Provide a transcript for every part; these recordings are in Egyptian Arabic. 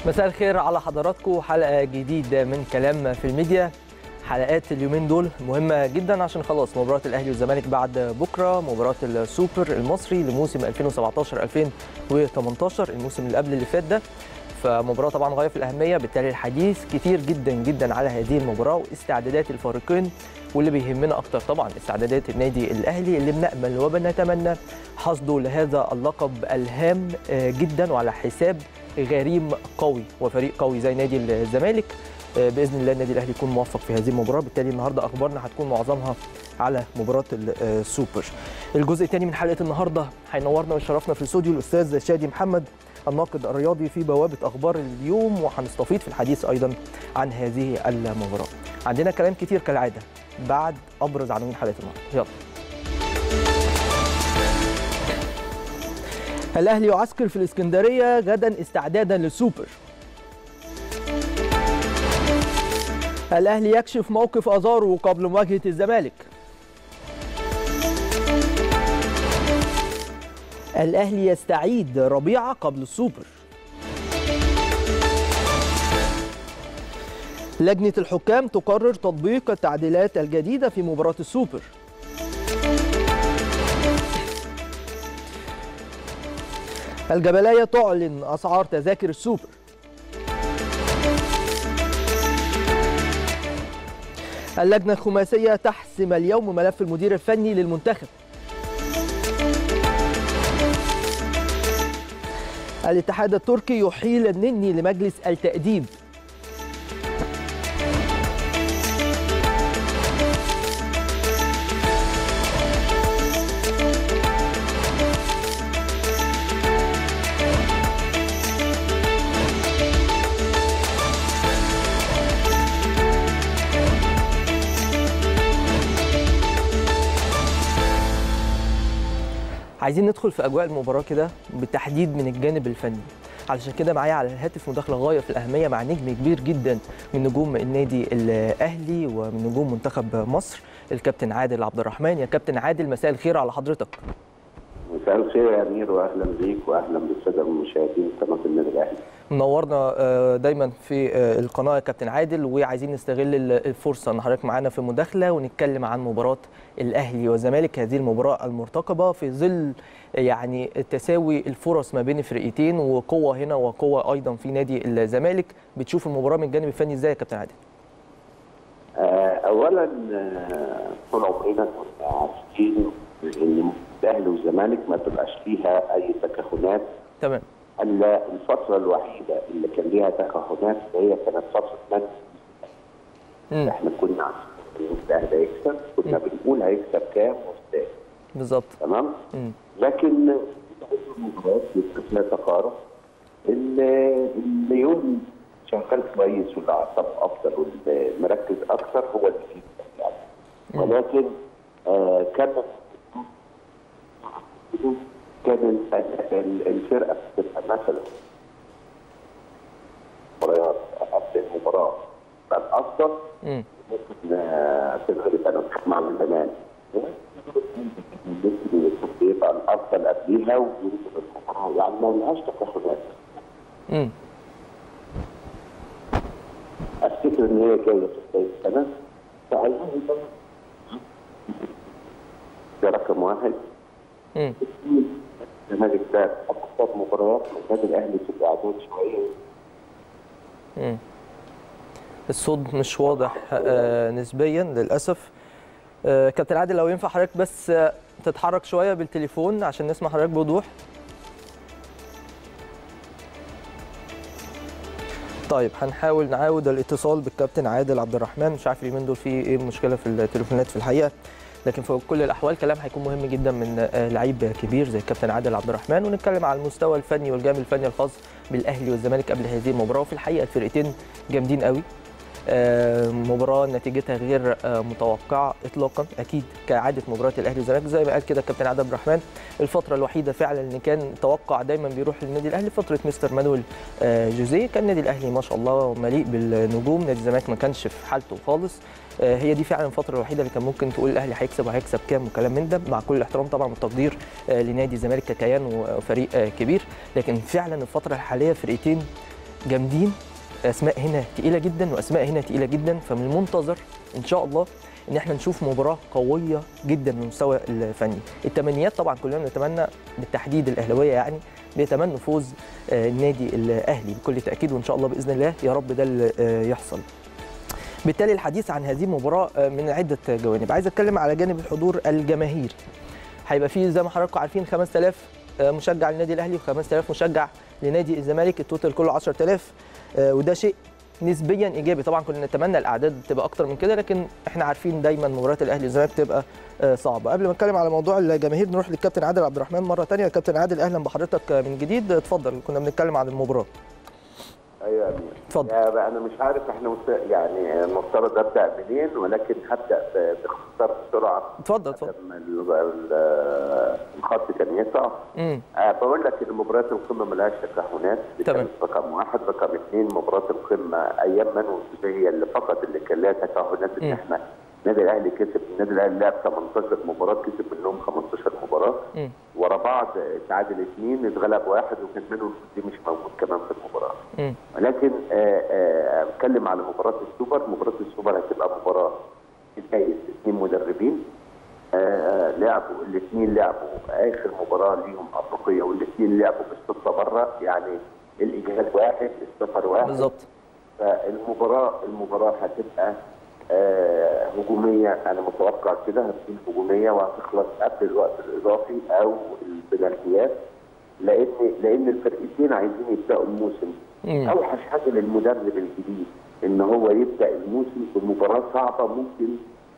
مساء الخير على حضراتكم حلقه جديده من كلام في الميديا حلقات اليومين دول مهمه جدا عشان خلاص مباراه الاهلي والزمالك بعد بكره مباراه السوبر المصري لموسم 2017 2018 الموسم اللي قبل اللي فات ده فمباراه طبعا غايه في الاهميه بالتالي الحديث كتير جدا جدا على هذه المباراه واستعدادات الفريقين واللي بيهمنا اكتر طبعا استعدادات النادي الاهلي اللي بنامل وبنتمنى حصده لهذا اللقب الهام جدا وعلى حساب غريم قوي وفريق قوي زي نادي الزمالك باذن الله النادي الاهلي يكون موفق في هذه المباراه بالتالي النهارده اخبارنا هتكون معظمها على مباراه السوبر الجزء الثاني من حلقه النهارده هينورنا ويشرفنا في الاستوديو الاستاذ شادي محمد الناقد الرياضي في بوابه اخبار اليوم وهنستفيض في الحديث ايضا عن هذه المباراه عندنا كلام كتير كالعاده بعد ابرز عناوين حلقه النهارده يلا الاهلي يعسكر في الاسكندريه غدا استعدادا للسوبر الاهلي يكشف موقف ازارو قبل مواجهه الزمالك الاهلي يستعيد ربيعه قبل السوبر لجنه الحكام تقرر تطبيق التعديلات الجديده في مباراه السوبر الجبلية تعلن أسعار تذاكر السوبر اللجنة الخماسية تحسم اليوم ملف المدير الفني للمنتخب الاتحاد التركي يحيل النني لمجلس التأديب عايزين ندخل في اجواء المباراه كده بالتحديد من الجانب الفني علشان كده معايا على الهاتف مداخله غايه في الاهميه مع نجم كبير جدا من نجوم النادي الاهلي ومن نجوم منتخب مصر الكابتن عادل عبد الرحمن يا كابتن عادل مساء الخير على حضرتك مساء الخير يا امير واهلا بيك واهلا بالساده المشاهدين قناه النادي الاهلي منورنا دايما في القناه يا كابتن عادل وعايزين نستغل الفرصه ان حضرتك معانا في مداخله ونتكلم عن مباراه الاهلي والزمالك هذه المباراه المرتقبه في ظل يعني تساوي الفرص ما بين الفرقتين وقوه هنا وقوه ايضا في نادي الزمالك بتشوف المباراه من الجانب الفني ازاي يا كابتن عادل؟ اولا طول عمرنا كنا عارفين ان الاهلي والزمالك ما تبقاش فيها اي تكهنات تمام الا الفتره الوحيده اللي كان ليها تكهنات هي كانت فتره من احنا كنا عارفين الاهلي هيكسب كنا بنقول هيكسب كام وازاي بالظبط تمام لكن المباريات بيبقى فيها تقارب اللي يوم شغال كويس والاعصاب افضل والمركز اكثر هو اللي فيه يعني ولكن آه كان كان الفرقه بتبقى مثلا مباريات قبل المباراه كان افضل ممكن تغلب انا مع زمان ممكن يبقى الافضل قبليها وينزل المباراه يعني ما لهاش تكهنات افتكر ان هي جايه في بدايه السنه فعايزين ده رقم واحد الزمالك ده اكثر مباريات النادي الاهلي في الاعداد شويه الصوت مش واضح آه نسبيا للاسف آه كابتن عادل لو ينفع حضرتك بس آه تتحرك شويه بالتليفون عشان نسمع حضرتك بوضوح طيب هنحاول نعاود الاتصال بالكابتن عادل عبد الرحمن مش عارف اليومين دول في ايه مشكله في التليفونات في الحقيقه لكن في كل الاحوال كلام هيكون مهم جدا من لعيب كبير زي الكابتن عادل عبد الرحمن ونتكلم على المستوى الفني والجانب الفني الخاص بالاهلي والزمالك قبل هذه المباراه وفي الحقيقه الفرقتين جامدين قوي مباراه نتيجتها غير متوقعه اطلاقا اكيد كعاده مباريات الاهلي والزمالك زي ما قال كده الكابتن عادل عبد الرحمن الفتره الوحيده فعلا اللي كان توقع دايما بيروح للنادي الاهلي فتره مستر مانويل جوزيه كان النادي الاهلي ما شاء الله مليء بالنجوم نادي الزمالك ما كانش في حالته خالص هي دي فعلا الفتره الوحيده اللي كان ممكن تقول الاهلي هيكسب وهيكسب كام وكلام من ده مع كل الاحترام طبعا والتقدير لنادي الزمالك ككيان وفريق كبير لكن فعلا الفتره الحاليه فرقتين جامدين اسماء هنا تقيله جدا واسماء هنا تقيله جدا فمن المنتظر ان شاء الله ان احنا نشوف مباراه قويه جدا من المستوى الفني التمنيات طبعا كلنا بنتمنى بالتحديد الاهلاويه يعني بيتمنوا فوز آه، النادي الاهلي بكل تاكيد وان شاء الله باذن الله يا رب ده اللي آه، يحصل بالتالي الحديث عن هذه المباراه آه، من عده جوانب عايز اتكلم على جانب الحضور الجماهيري هيبقى فيه زي ما حضراتكم عارفين 5000 آه، مشجع للنادي الاهلي و5000 مشجع لنادي الزمالك التوتال كله 10000 آه، وده شيء نسبيا ايجابي طبعا كنا نتمنى الاعداد تبقى اكتر من كده لكن احنا عارفين دايما مباريات الاهلي والزمالك بتبقى آه، صعبه قبل ما نتكلم على موضوع الجماهير نروح للكابتن عادل عبد الرحمن مره ثانيه كابتن عادل اهلا بحضرتك من جديد اتفضل كنا بنتكلم عن المباراه ايوه يا امير اتفضل. يا بقى انا مش عارف احنا مست... يعني المفترض ابدا منين ولكن هبدا ب- باختصار بسرعه اتفضل اتفضل لما ال- ال- الخط كان يسع امم آه بقول لك ان مباريات القمه ملهاش تكهنات دي تمام. كانت رقم واحد رقم اثنين مباراه القمه ايام منو هي اللي فقط اللي كان لها تكهنات ان مم. احنا النادي الاهلي كسب النادي الاهلي لعب 18 مباراه كسب منهم 15 مباراه مم. ورا بعض تعادل اثنين اتغلب واحد وكان منو دي مش موجود كمان في المباراه امم ولكن آه، آه، اتكلم على مباراه السوبر مباراه السوبر هتبقى مباراه بدايه اثنين مدربين آه، لعبوا الاثنين لعبوا اخر مباراه ليهم افريقيه والاثنين لعبوا بالصدفه بره يعني الاجهاد واحد السفر واحد بالظبط فالمباراه المباراه هتبقى آه، هجوميه انا متوقع كده هتكون هجوميه وهتخلص قبل الوقت الاضافي او البلنتيات لان لان الفرقتين عايزين يبداوا الموسم مم. اوحش حاجه للمدرب الجديد ان هو يبدا الموسم بمباراه صعبه ممكن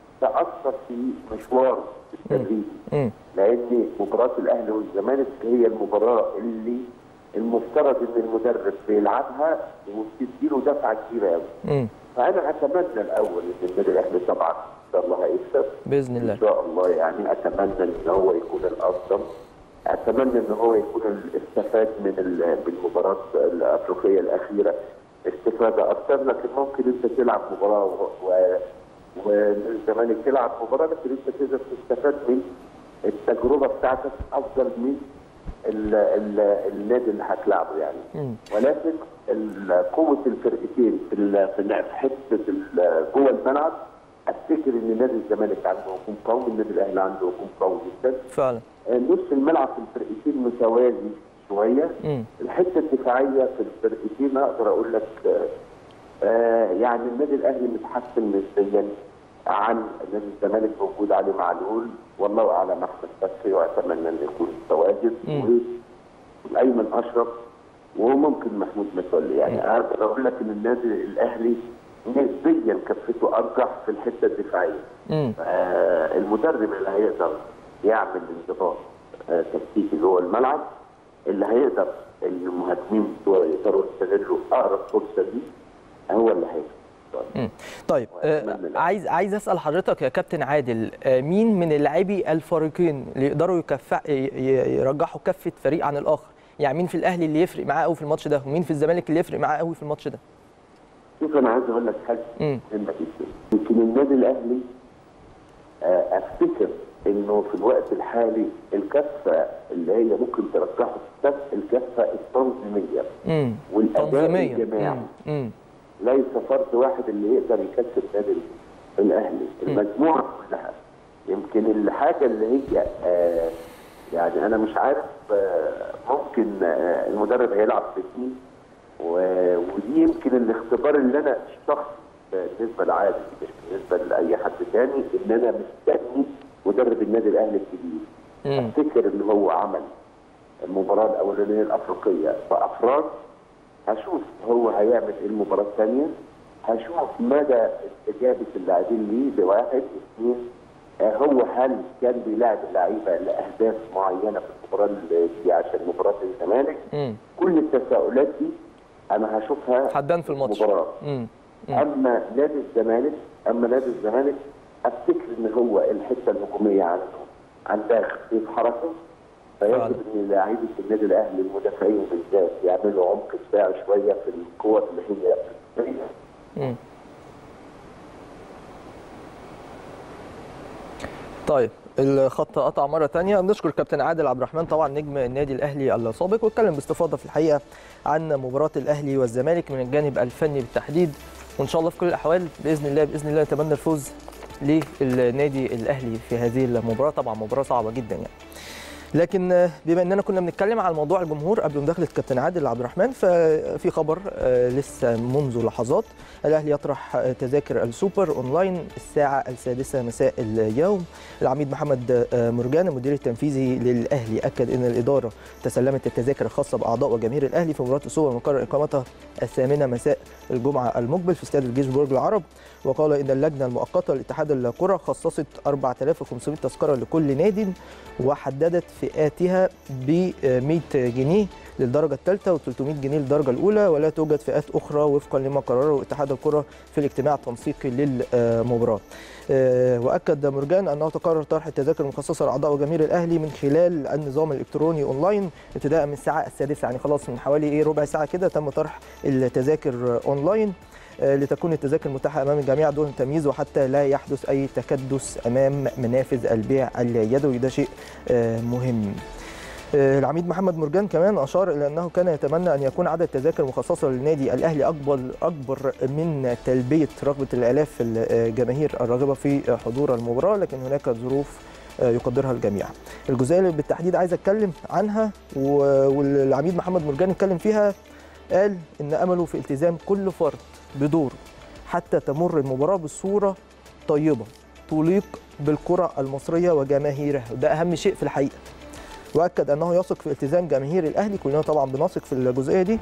تاثر في مشواره التدريبي امم لان مباراه الاهلي والزمالك هي المباراه اللي المفترض ان المدرب بيلعبها وبتديله دفعه كبيره قوي امم فانا اتمنى الاول ان النادي الاهلي طبعا ان شاء الله هيكسب باذن الله ان شاء الله يعني اتمنى ان هو يكون الافضل اتمنى ان هو يكون ال- استفاد من ال- بالمباراه الافريقيه الاخيره استفاده اكثر لكن ممكن انت تلعب مباراه و- و- والزمالك تلعب مباراه لكن انت تقدر تستفاد من التجربه بتاعتك افضل من ال ال النادي اللي هتلعبه يعني مم. ولكن ال- قوه الفرقتين في ال- في اللعب- في حته ال- جوه الملعب افتكر ان نادي الزمالك عنده هجوم قوي النادي الاهلي عنده هجوم قوي جدا فعلا نص الملعب في الفرقتين متوازي شويه امم الحته الدفاعيه في الفرقتين اقدر اقول لك آه، آه، يعني النادي الاهلي متحسن نسبيا عن نادي الزمالك موجود علي معلول والله اعلم احمد فتحي واتمنى ان يكون متواجد مم. وايمن اشرف وممكن محمود متولي يعني اقدر اقول لك ان النادي الاهلي نسبيا كفته ارجح في الحته الدفاعيه امم آه، المدرب اللي هيقدر يعمل انضباط آه، تكتيكي جوه الملعب اللي هيقدر المهاجمين بتوعه يقدروا يستغلوا اقرب فرصه دي هو اللي هيكسب مم. طيب آه وأتمنى لا. عايز عايز اسال حضرتك يا كابتن عادل آه مين من اللاعبي الفريقين اللي يقدروا يكفع ي- ي- يرجحوا كفه فريق عن الاخر يعني مين في الاهلي اللي يفرق معاه قوي في الماتش ده ومين في الزمالك اللي يفرق معاه قوي في الماتش ده شوف انا عايز اقول لك حاجه مم. مهمه جدا يمكن النادي الاهلي آه، افتكر انه في الوقت الحالي الكفه اللي هي ممكن ترجحه الكفه الكفه التنظيميه امم والاداء تنظيميا الجماعي امم ليس فرد واحد اللي يقدر يكسب نادي الاهلي المجموعه كلها يمكن الحاجه اللي هي آه يعني انا مش عارف آه ممكن آه المدرب هيلعب باثنين و- ودي يمكن الاختبار اللي انا شخص بالنسبه لعادل مش بالنسبه لاي حد تاني ان انا مستني مدرب النادي الاهلي الجديد مم. افتكر ان هو عمل المباراه الاولانيه الافريقيه بافراد هشوف هو هيعمل ايه المباراه الثانيه هشوف مدى استجابه اللاعبين ليه لواحد اثنين آه، هو هل كان بيلاعب اللعيبه لاهداف معينه في المباراه اللي دي عشان مباراه الزمالك امم كل التساؤلات دي انا هشوفها حدان في الماتش المباراه امم اما نادي الزمالك اما نادي الزمالك افتكر ان هو الحته الهجوميه عنده عندها خفيف حركه فعلا. فيجب ان لاعيبه النادي الاهلي المدافعين بالذات يعملوا عمق دفاعي شويه في القوه اللي هي مم. طيب الخط قطع مره تانية بنشكر كابتن عادل عبد الرحمن طبعا نجم النادي الاهلي السابق واتكلم باستفاضه في الحقيقه عن مباراه الاهلي والزمالك من الجانب الفني بالتحديد وان شاء الله في كل الاحوال باذن الله باذن الله نتمنى الفوز للنادي الاهلي في هذه المباراه طبعا مباراه صعبه جدا يعني لكن بما اننا كنا بنتكلم على موضوع الجمهور قبل مداخله كابتن عادل عبد الرحمن ففي خبر لسه منذ لحظات الاهلي يطرح تذاكر السوبر اونلاين الساعه السادسه مساء اليوم العميد محمد مرجان المدير التنفيذي للاهلي اكد ان الاداره تسلمت التذاكر الخاصه باعضاء وجماهير الاهلي في مباراه السوبر المقرر اقامتها الثامنه مساء الجمعه المقبل في استاد الجيش برج العرب وقال ان اللجنه المؤقته لاتحاد الكره خصصت 4500 تذكره لكل نادي وحددت فئاتها ب 100 جنيه للدرجه الثالثه و300 جنيه للدرجه الاولى ولا توجد فئات اخرى وفقا لما قرره اتحاد الكره في الاجتماع التنسيقي للمباراه. واكد مرجان انه تقرر طرح التذاكر المخصصه لاعضاء وجماهير الاهلي من خلال النظام الالكتروني اونلاين ابتداء من الساعه السادسه يعني خلاص من حوالي ايه ربع ساعه كده تم طرح التذاكر اونلاين لتكون التذاكر متاحه امام الجميع دون تمييز وحتى لا يحدث اي تكدس امام منافذ البيع اليدوي ده شيء مهم. العميد محمد مرجان كمان اشار الى انه كان يتمنى ان يكون عدد التذاكر المخصصه للنادي الاهلي اكبر اكبر من تلبيه رغبه الالاف الجماهير الراغبه في حضور المباراه لكن هناك ظروف يقدرها الجميع. الجزئيه اللي بالتحديد عايز اتكلم عنها والعميد محمد مرجان اتكلم فيها قال ان امله في التزام كل فرد بدوره حتى تمر المباراه بصوره طيبه تليق بالكره المصريه وجماهيرها وده اهم شيء في الحقيقه. واكد انه يثق في التزام جماهير الاهلي كلنا طبعا بنثق في الجزئيه دي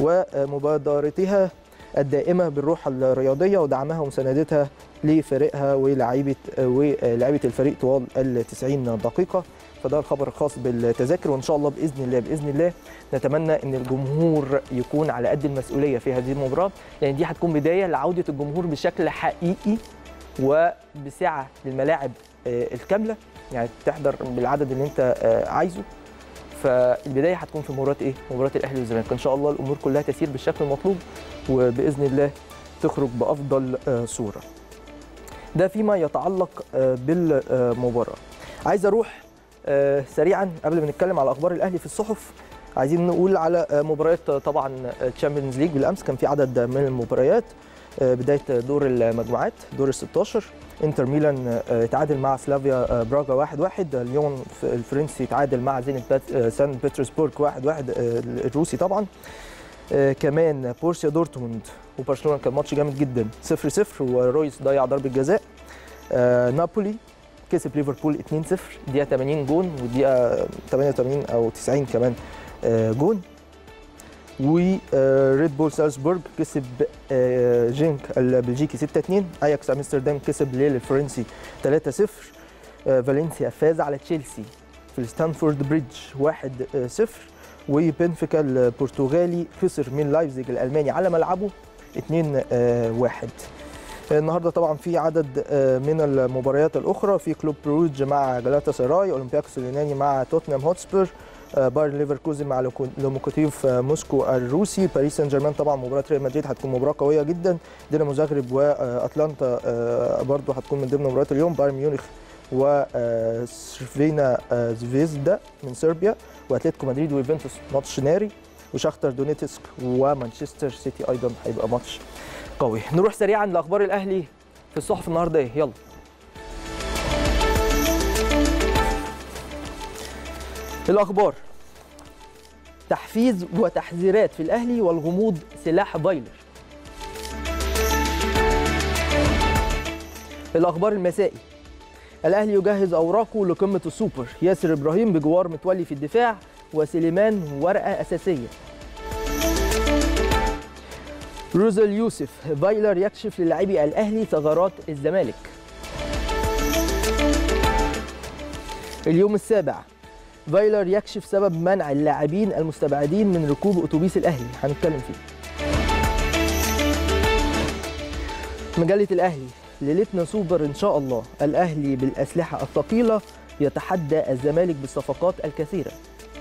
ومبادرتها الدائمه بالروح الرياضيه ودعمها ومساندتها لفريقها ولاعيبه ولاعيبه الفريق طوال ال 90 دقيقه فده الخبر الخاص بالتذاكر وان شاء الله باذن الله باذن الله نتمنى ان الجمهور يكون على قد المسؤوليه في هذه المباراه لان دي هتكون بدايه لعوده الجمهور بشكل حقيقي وبسعه للملاعب الكامله يعني تحضر بالعدد اللي انت عايزه فالبدايه هتكون في مباراه ايه؟ مباراه الاهلي والزمالك ان شاء الله الامور كلها تسير بالشكل المطلوب وباذن الله تخرج بافضل صوره. ده فيما يتعلق بالمباراه. عايز اروح سريعا قبل ما نتكلم على اخبار الاهلي في الصحف عايزين نقول على مباريات طبعا تشامبيونز ليج بالامس كان في عدد من المباريات بدايه دور المجموعات دور ال 16 انتر ميلان تعادل مع سلافيا براغا 1 1 ليون الفرنسي تعادل مع زينت سان بطرسبورغ 1 1 الروسي طبعا كمان بورسيا دورتموند وبرشلونه كان ماتش جامد جدا 0 0 ورويس ضيع ضربه جزاء نابولي كسب ليفربول 2 0 دقيقه 80 جون ودقيقه 88 او 90 كمان جون وريد بول سالزبورج كسب جينك البلجيكي 6 2 اياكس امستردام كسب ليل الفرنسي 3 0 فالنسيا فاز على تشيلسي في الستانفورد بريدج 1 0 وبنفيكا البرتغالي خسر من لايبزيج الالماني على ملعبه 2 1 النهارده طبعا في عدد من المباريات الاخرى في كلوب بروج مع جلاتا سراي اولمبياكوس اليوناني مع توتنهام هوتسبير بايرن ليفركوزن مع لوموكوتيف موسكو الروسي باريس سان جيرمان طبعا مباراه ريال مدريد هتكون مباراه قويه جدا دينامو زاغرب واتلانتا برضو هتكون من ضمن مباريات اليوم بايرن ميونخ وسرفينا زفيزدا من صربيا واتلتيكو مدريد ويوفنتوس ماتش ناري وشاختر دونيتسك ومانشستر سيتي ايضا هيبقى ماتش قوي نروح سريعا لاخبار الاهلي في الصحف النهارده ايه يلا الاخبار تحفيز وتحذيرات في الاهلي والغموض سلاح فايلر الاخبار المسائي الاهلي يجهز اوراقه لقمه السوبر ياسر ابراهيم بجوار متولي في الدفاع وسليمان ورقه اساسيه روزل يوسف فايلر يكشف للاعبي الاهلي ثغرات الزمالك اليوم السابع فايلر يكشف سبب منع اللاعبين المستبعدين من ركوب اتوبيس الاهلي هنتكلم فيه مجله الاهلي ليلتنا سوبر ان شاء الله الاهلي بالاسلحه الثقيله يتحدى الزمالك بالصفقات الكثيره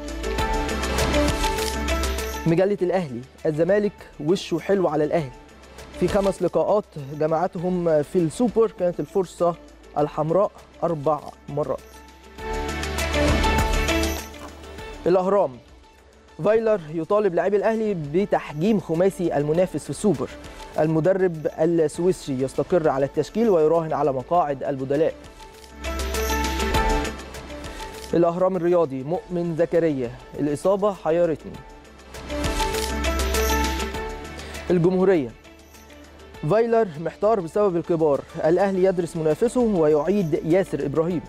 مجله الاهلي الزمالك وشه حلو على الاهلي في خمس لقاءات جمعتهم في السوبر كانت الفرصه الحمراء أربع مرات الأهرام فايلر يطالب لاعبي الأهلي بتحجيم خماسي المنافس في السوبر المدرب السويسري يستقر على التشكيل ويراهن على مقاعد البدلاء الأهرام الرياضي مؤمن زكريا الإصابة حيرتني الجمهورية فايلر محتار بسبب الكبار الأهلي يدرس منافسه ويعيد ياسر إبراهيم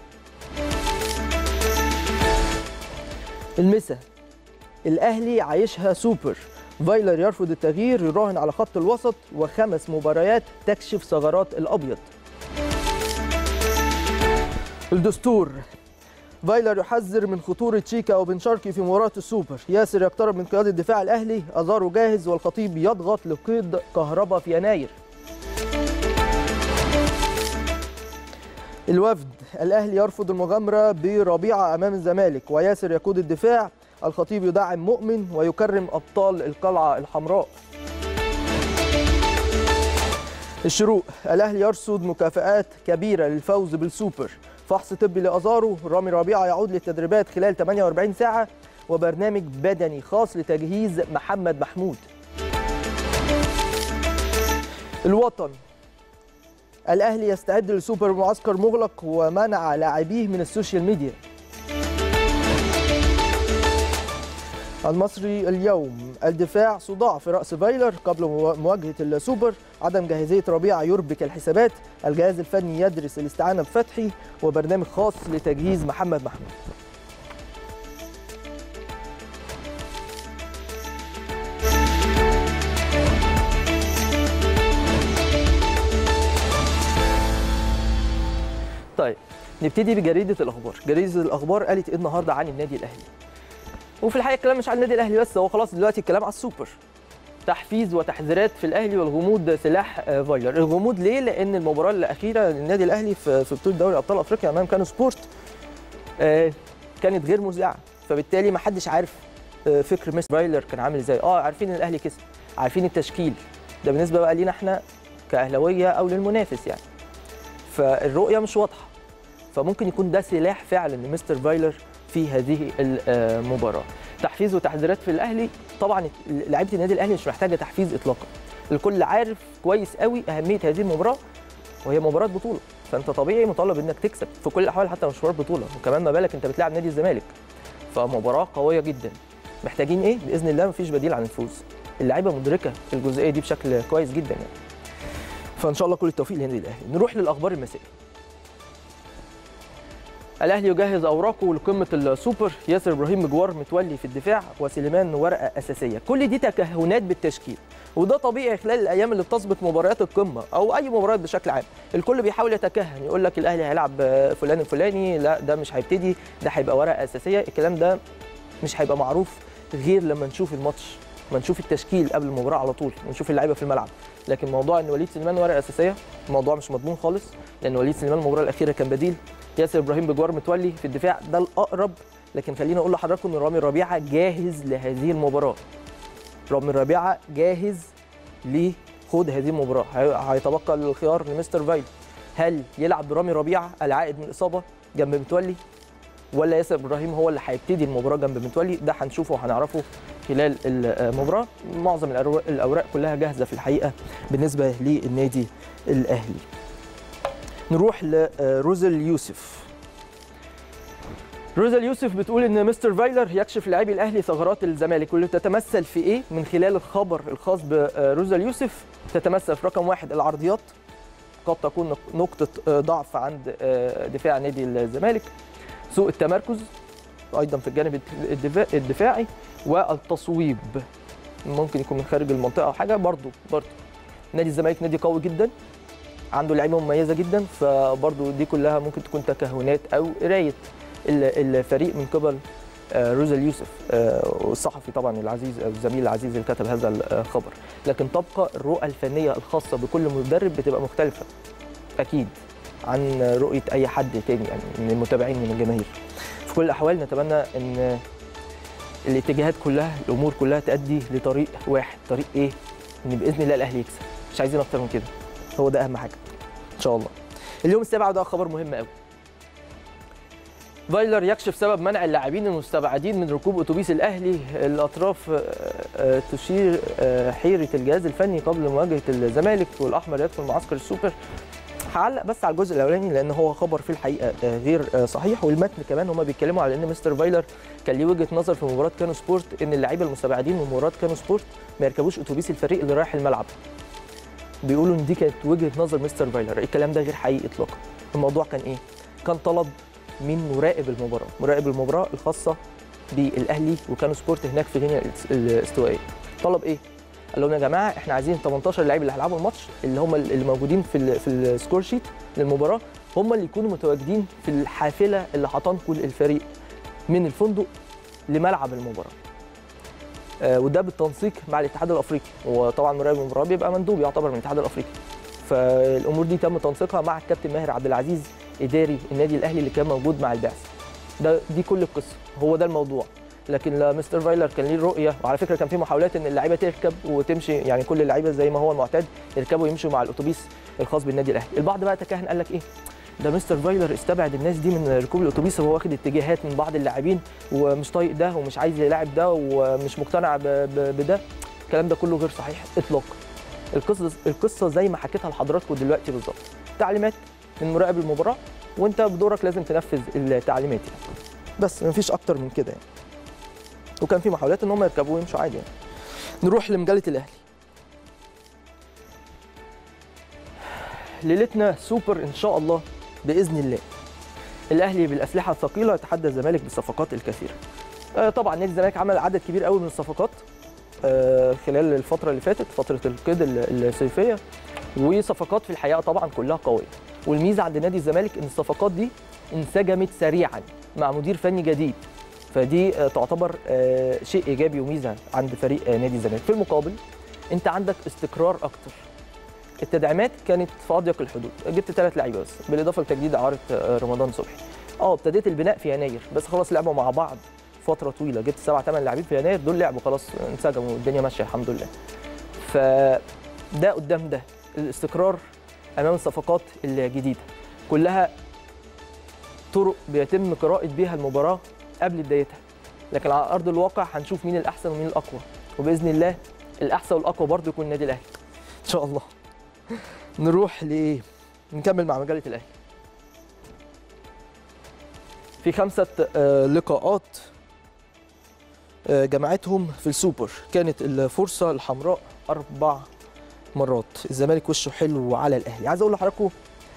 المسا الأهلي عايشها سوبر فايلر يرفض التغيير يراهن على خط الوسط وخمس مباريات تكشف ثغرات الأبيض الدستور فايلر يحذر من خطورة شيكا وبن شرقي في مباراة السوبر ياسر يقترب من قيادة دفاع الأهلي أزارو جاهز والخطيب يضغط لقيد كهربا في يناير الوفد الأهلي يرفض المغامرة بربيعة أمام الزمالك وياسر يقود الدفاع الخطيب يدعم مؤمن ويكرم أبطال القلعة الحمراء الشروق الأهلي يرصد مكافآت كبيرة للفوز بالسوبر فحص طبي لأزارو رامي ربيعة يعود للتدريبات خلال 48 ساعة وبرنامج بدني خاص لتجهيز محمد محمود الوطن الأهلي يستعد لسوبر معسكر مغلق ومنع لاعبيه من السوشيال ميديا المصري اليوم الدفاع صداع في رأس فايلر قبل مواجهة السوبر عدم جاهزية ربيعة يربك الحسابات الجهاز الفني يدرس الاستعانة بفتحي وبرنامج خاص لتجهيز محمد محمود طيب نبتدي بجريدة الأخبار جريدة الأخبار قالت إيه النهاردة عن النادي الأهلي وفي الحقيقه الكلام مش على النادي الاهلي بس هو خلاص دلوقتي الكلام على السوبر تحفيز وتحذيرات في الاهلي والغموض سلاح فايلر الغموض ليه لان المباراه الاخيره للنادي الاهلي في في بطوله دوري ابطال افريقيا امام كانو سبورت كانت غير مذيعه فبالتالي ما حدش عارف فكر مستر فايلر كان عامل ازاي اه عارفين ان الاهلي كسب عارفين التشكيل ده بالنسبه بقى لينا احنا كاهلاويه او للمنافس يعني فالرؤيه مش واضحه فممكن يكون ده سلاح فعلا لمستر فايلر في هذه المباراه تحفيز وتحذيرات في الاهلي طبعا لعيبه النادي الاهلي مش محتاجه تحفيز اطلاقا الكل عارف كويس قوي اهميه هذه المباراه وهي مباراه بطوله فانت طبيعي مطالب انك تكسب في كل الاحوال حتى مشوار بطوله وكمان ما بالك انت بتلعب نادي الزمالك فمباراه قويه جدا محتاجين ايه باذن الله مفيش بديل عن الفوز اللعيبه مدركه الجزئيه دي بشكل كويس جدا يعني فان شاء الله كل التوفيق للنادي الاهلي نروح للاخبار المسائيه الاهلي يجهز اوراقه لقمه السوبر ياسر ابراهيم مجوار متولي في الدفاع وسليمان ورقه اساسيه كل دي تكهنات بالتشكيل وده طبيعي خلال الايام اللي بتسبق مباريات القمه او اي مباريات بشكل عام الكل بيحاول يتكهن يقول لك الاهلي هيلعب فلان الفلاني لا ده مش هيبتدي ده هيبقى ورقه اساسيه الكلام ده مش هيبقى معروف غير لما نشوف الماتش ما نشوف التشكيل قبل المباراه على طول ونشوف اللعيبه في الملعب لكن موضوع ان وليد سليمان ورقه اساسيه الموضوع مش مضمون خالص لان وليد سليمان المباراه الاخيره كان بديل ياسر ابراهيم بجوار متولي في الدفاع ده الاقرب لكن خليني اقول لحضراتكم ان رامي ربيعه جاهز لهذه المباراه رامي ربيعه جاهز لخوض هذه المباراه هيتبقى الخيار لمستر فايل هل يلعب برامي ربيعه العائد من الاصابه جنب متولي ولا ياسر ابراهيم هو اللي هيبتدي المباراه جنب متولي ده هنشوفه وهنعرفه خلال المباراه معظم الاوراق كلها جاهزه في الحقيقه بالنسبه للنادي الاهلي نروح لروزل يوسف روزل يوسف بتقول ان مستر فايلر يكشف لاعبي الاهلي ثغرات الزمالك واللي تتمثل في ايه من خلال الخبر الخاص بروزل يوسف تتمثل في رقم واحد العرضيات قد تكون نقطة ضعف عند دفاع نادي الزمالك سوء التمركز ايضا في الجانب الدفاعي والتصويب ممكن يكون من خارج المنطقة او حاجة برضو برضو نادي الزمالك نادي قوي جدا عنده لعيبه مميزه جدا فبرضه دي كلها ممكن تكون تكهنات او قرايه الفريق من قبل روزل يوسف والصحفي طبعا العزيز او الزميل العزيز اللي كتب هذا الخبر لكن تبقى الرؤى الفنيه الخاصه بكل مدرب بتبقى مختلفه اكيد عن رؤيه اي حد تاني يعني من المتابعين من الجماهير في كل الاحوال نتمنى ان الاتجاهات كلها الامور كلها تؤدي لطريق واحد طريق ايه ان باذن الله الاهلي يكسب مش عايزين اكتر من كده هو ده اهم حاجه ان شاء الله اليوم السابع ده خبر مهم قوي فايلر يكشف سبب منع اللاعبين المستبعدين من ركوب اتوبيس الاهلي الاطراف آه، آه، تشير آه، حيره الجهاز الفني قبل مواجهه الزمالك والاحمر يدخل معسكر السوبر هعلق بس على الجزء الاولاني لان هو خبر في الحقيقه آه، غير آه، صحيح والمتن كمان هما بيتكلموا على ان مستر فايلر كان ليه وجهه نظر في مباراه كانو سبورت ان اللعيبه المستبعدين من مباراه كانو سبورت ما يركبوش اتوبيس الفريق اللي رايح الملعب بيقولوا ان دي كانت وجهه نظر مستر فايلر الكلام ده غير حقيقي اطلاقا الموضوع كان ايه كان طلب من مراقب المباراه مراقب المباراه الخاصه بالاهلي وكانوا سبورت هناك في غينيا الاس- الاستوائيه طلب ايه قال لهم يا جماعه احنا عايزين 18 لعيب اللي هيلعبوا الماتش اللي هم اللي موجودين في ال في السكور شيت للمباراه هم اللي يكونوا متواجدين في الحافله اللي هتنقل الفريق من الفندق لملعب المباراه آه، وده بالتنسيق مع الاتحاد الافريقي وطبعا مراقب المباراه بيبقى مندوب يعتبر من الاتحاد الافريقي فالامور دي تم تنسيقها مع الكابتن ماهر عبد العزيز اداري النادي الاهلي اللي كان موجود مع البعثه ده دي كل القصه هو ده الموضوع لكن لا مستر فايلر كان ليه رؤيه وعلى فكره كان في محاولات ان اللعيبه تركب وتمشي يعني كل اللعيبه زي ما هو المعتاد يركبوا ويمشوا مع الاتوبيس الخاص بالنادي الاهلي البعض بقى تكهن قال لك ايه ده مستر فايلر استبعد الناس دي من ركوب الاتوبيس وهو واخد اتجاهات من بعض اللاعبين ومش طايق ده ومش عايز يلاعب ده ومش مقتنع ب- ب- بده الكلام ده كله غير صحيح اطلاقا القصه القصه زي ما حكيتها لحضراتكم دلوقتي بالظبط تعليمات من مراقب المباراه وانت بدورك لازم تنفذ التعليمات يعني بس مفيش اكتر من كده يعني وكان في محاولات ان هم يركبوا ويمشوا عادي يعني نروح لمجله الاهلي ليلتنا سوبر ان شاء الله باذن الله الاهلي بالاسلحه الثقيله يتحدى الزمالك بالصفقات الكثيره آه، طبعا نادي الزمالك عمل عدد كبير قوي من الصفقات آه، خلال الفتره اللي فاتت فتره القيد ال- الصيفيه وصفقات في الحقيقه طبعا كلها قويه والميزه عند نادي الزمالك ان الصفقات دي انسجمت سريعا مع مدير فني جديد فدي آه، تعتبر آه، شيء ايجابي وميزه عند فريق آه، نادي الزمالك في المقابل انت عندك استقرار اكتر التدعيمات كانت في اضيق الحدود جبت ثلاث لعيبه بس بالاضافه لتجديد اعاره آه، رمضان صبحي اه ابتديت البناء في يناير بس خلاص لعبوا مع بعض فتره طويله جبت سبعة ثمان لاعبين في يناير دول لعبوا خلاص انسجموا والدنيا ماشيه الحمد لله فده قدام ده الاستقرار امام الصفقات الجديده كلها طرق بيتم قراءه بيها المباراه قبل بدايتها لكن على ارض الواقع هنشوف مين الاحسن ومين الاقوى وباذن الله الاحسن والاقوى برضه يكون النادي الاهلي ان شاء الله نروح ل نكمل مع مجله الاهلي في خمسه آه، لقاءات آه، جمعتهم في السوبر كانت الفرصه الحمراء اربع مرات الزمالك وشه حلو على الاهلي عايز اقول لحضراتكم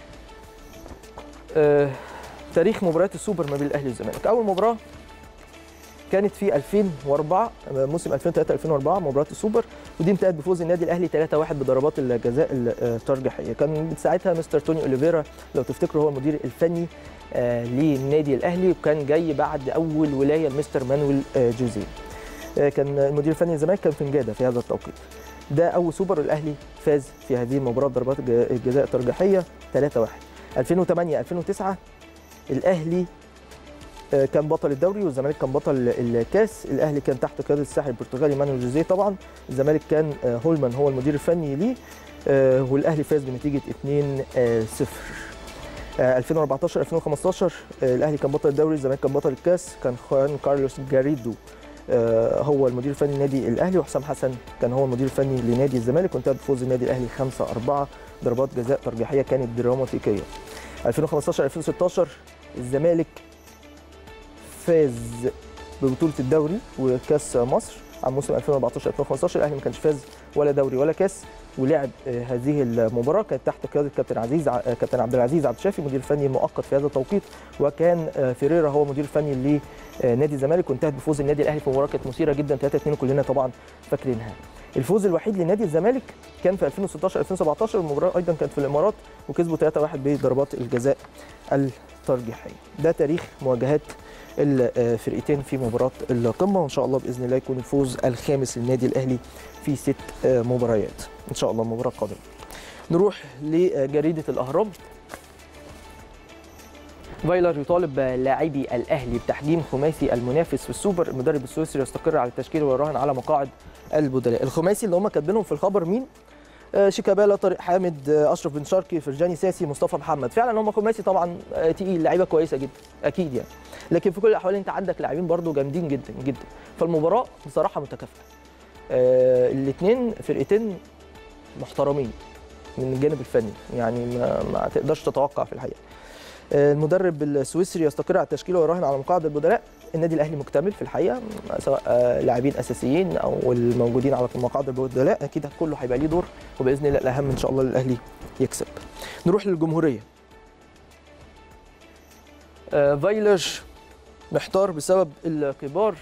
آه، تاريخ مباريات السوبر ما بين الاهلي والزمالك اول مباراه كانت في 2004 موسم 2003 2004 مباراه السوبر ودي انتهت بفوز النادي الاهلي 3-1 بضربات الجزاء الترجيحيه كان ساعتها مستر توني اوليفيرا لو تفتكروا هو المدير الفني آه، للنادي الاهلي وكان جاي بعد اول ولايه لمستر مانويل آه، جوزيه آه، كان المدير الفني للزمالك كان فنجاده في هذا التوقيت ده اول سوبر الاهلي فاز في هذه المباراه ضربات الج- الجزاء الترجيحيه 3-1 2008 2009 الاهلي آه، كان بطل الدوري والزمالك كان بطل الكاس الاهلي كان تحت قياده الساحل البرتغالي مانويل جوزيه طبعا الزمالك كان آه، هولمان هو المدير الفني ليه آه، والاهلي فاز بنتيجه 2-0 آه، 2014 2015 آه، الاهلي كان بطل الدوري الزمالك كان بطل الكاس كان خوان كارلوس جاريدو آه، هو المدير الفني لنادي الاهلي وحسام حسن كان هو المدير الفني لنادي الزمالك وانتهى بفوز النادي الاهلي 5 4 ضربات جزاء ترجيحيه كانت دراماتيكيه 2015 2016 الزمالك فاز ببطوله الدوري وكاس مصر عن موسم 2014 2015 الاهلي ما كانش فاز ولا دوري ولا كاس ولعب آه، هذه المباراه كانت تحت قياده كابتن عزيز ع- آه، كابتن عبد العزيز عبد الشافي مدير فني مؤقت في هذا التوقيت وكان آه، فيريرا هو مدير فني لنادي الزمالك وانتهت بفوز النادي الاهلي في مباراه كانت مثيره جدا 3 2 كلنا طبعا فاكرينها الفوز الوحيد لنادي الزمالك كان في 2016 2017 المباراه ايضا كانت في الامارات وكسبوا 3 1 بضربات الجزاء الترجيحيه ده تاريخ مواجهات الفرقتين في مباراه القمه وان شاء الله باذن الله يكون الفوز الخامس للنادي الاهلي في ست آه، مباريات ان شاء الله المباراه القادمه نروح لجريده الاهرام فايلر يطالب لاعبي الاهلي بتحجيم خماسي المنافس في السوبر المدرب السويسري يستقر على التشكيل ويراهن على مقاعد البدلاء الخماسي اللي هم كاتبينهم في الخبر مين آه، شيكابالا طارق حامد آه، اشرف بن شرقي فرجاني ساسي مصطفى محمد فعلا هم خماسي طبعا آه، تقيل لعيبه كويسه جدا اكيد يعني لكن في كل الاحوال انت عندك لاعبين برضو جامدين جدا جدا فالمباراه بصراحه متكافئه الاثنين فرقتين محترمين من الجانب الفني يعني ما, ما تقدرش تتوقع في الحقيقه آه، المدرب السويسري يستقر على التشكيله ويراهن على مقاعد البدلاء النادي الاهلي مكتمل في الحقيقه سواء آه، لاعبين اساسيين او الموجودين على مقاعد البدلاء اكيد كله هيبقى ليه دور وباذن الله الاهم ان شاء الله الاهلي يكسب نروح للجمهوريه آه، فايلر محتار بسبب الكبار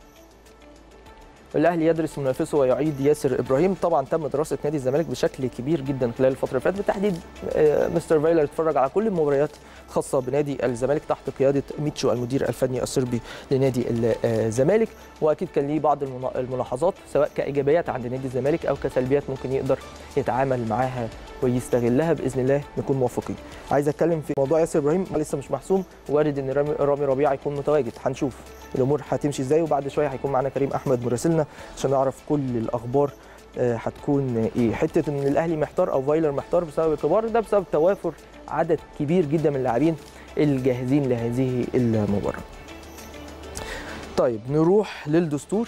الاهلي يدرس منافسه ويعيد ياسر ابراهيم طبعا تم دراسه نادي الزمالك بشكل كبير جدا خلال الفتره اللي فاتت بالتحديد آه، مستر فايلر اتفرج على كل المباريات الخاصه بنادي الزمالك تحت قياده ميتشو المدير الفني الصربي لنادي الزمالك واكيد كان ليه بعض المنا- الملاحظات سواء كايجابيات عند نادي الزمالك او كسلبيات ممكن يقدر يتعامل معاها ويستغلها باذن الله نكون موفقين عايز اتكلم في موضوع ياسر ابراهيم لسه مش محسوم وارد ان رامي رامي ربيعه يكون متواجد هنشوف الامور هتمشي ازاي وبعد شويه هيكون معانا كريم احمد مراسلنا عشان نعرف كل الاخبار آه، هتكون ايه حته ان الاهلي محتار او فايلر محتار بسبب الكبار ده بسبب توافر عدد كبير جدا من اللاعبين الجاهزين لهذه المباراه طيب نروح للدستور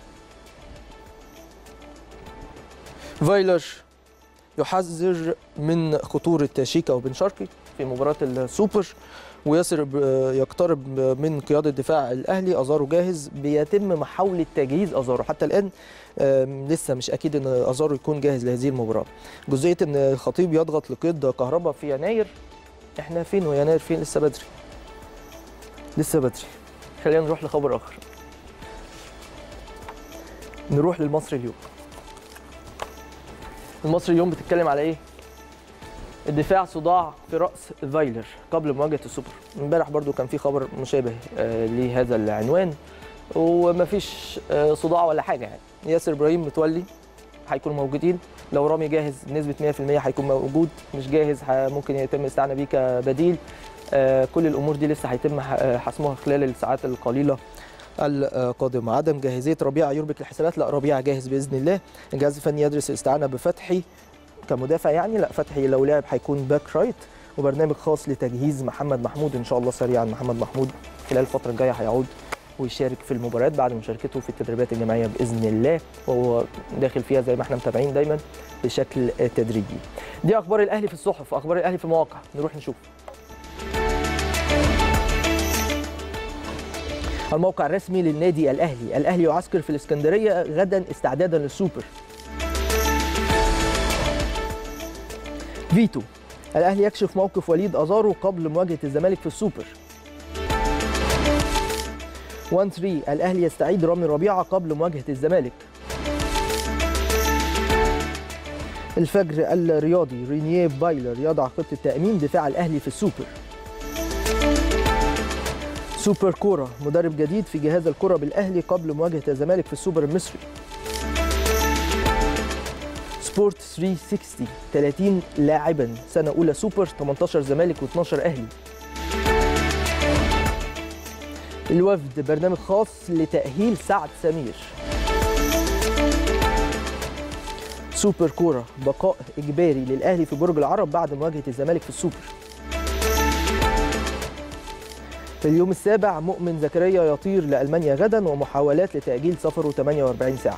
فايلر يحذر من خطورة شيكا وبن شرقي في مباراة السوبر وياسر ب- يقترب من قيادة دفاع الأهلي أزارو جاهز بيتم محاولة تجهيز أزارو حتى الآن آم، لسه مش أكيد أن أزارو يكون جاهز لهذه المباراة جزئية أن الخطيب يضغط لقيد كهربا في يناير إحنا فين ويناير فين لسه بدري لسه بدري خلينا نروح لخبر آخر نروح للمصري اليوم المصري اليوم بتتكلم على ايه؟ الدفاع صداع في راس فايلر قبل مواجهه السوبر امبارح برضو كان في خبر مشابه آه، لهذا العنوان ومفيش آه، صداع ولا حاجه يعني ياسر ابراهيم متولي هيكونوا موجودين لو رامي جاهز بنسبه 100% هيكون موجود مش جاهز ه- ممكن يتم الاستعانه بيه كبديل آه، كل الامور دي لسه هيتم ح- آه، حسمها خلال الساعات القليله القادمه عدم جاهزيه ربيعه يربك الحسابات لا ربيعه جاهز باذن الله الجهاز الفني يدرس الاستعانه بفتحي كمدافع يعني لا فتحي لو لعب هيكون باك رايت وبرنامج خاص لتجهيز محمد محمود ان شاء الله سريعا محمد محمود خلال الفتره الجايه هيعود ويشارك في المباريات بعد مشاركته في التدريبات الجماعيه باذن الله وهو داخل فيها زي ما احنا متابعين دايما بشكل تدريجي. دي اخبار الاهلي في الصحف، اخبار الاهلي في المواقع، نروح نشوف. الموقع الرسمي للنادي الاهلي، الاهلي يعسكر في الاسكندريه غدا استعدادا للسوبر. فيتو الاهلي يكشف موقف وليد ازارو قبل مواجهه الزمالك في السوبر 1 3 الاهلي يستعيد رامي ربيعه قبل مواجهه الزمالك الفجر الرياضي رينيه بايلر يضع خطه تامين دفاع الاهلي في السوبر سوبر كوره مدرب جديد في جهاز الكره بالاهلي قبل مواجهه الزمالك في السوبر المصري سبورت 360 30 لاعبا سنه اولى سوبر 18 زمالك و12 اهلي الوفد برنامج خاص لتاهيل سعد سمير سوبر كوره بقاء اجباري للاهلي في برج العرب بعد مواجهه الزمالك في السوبر في اليوم السابع مؤمن زكريا يطير لألمانيا غدا ومحاولات لتأجيل سفره 48 ساعة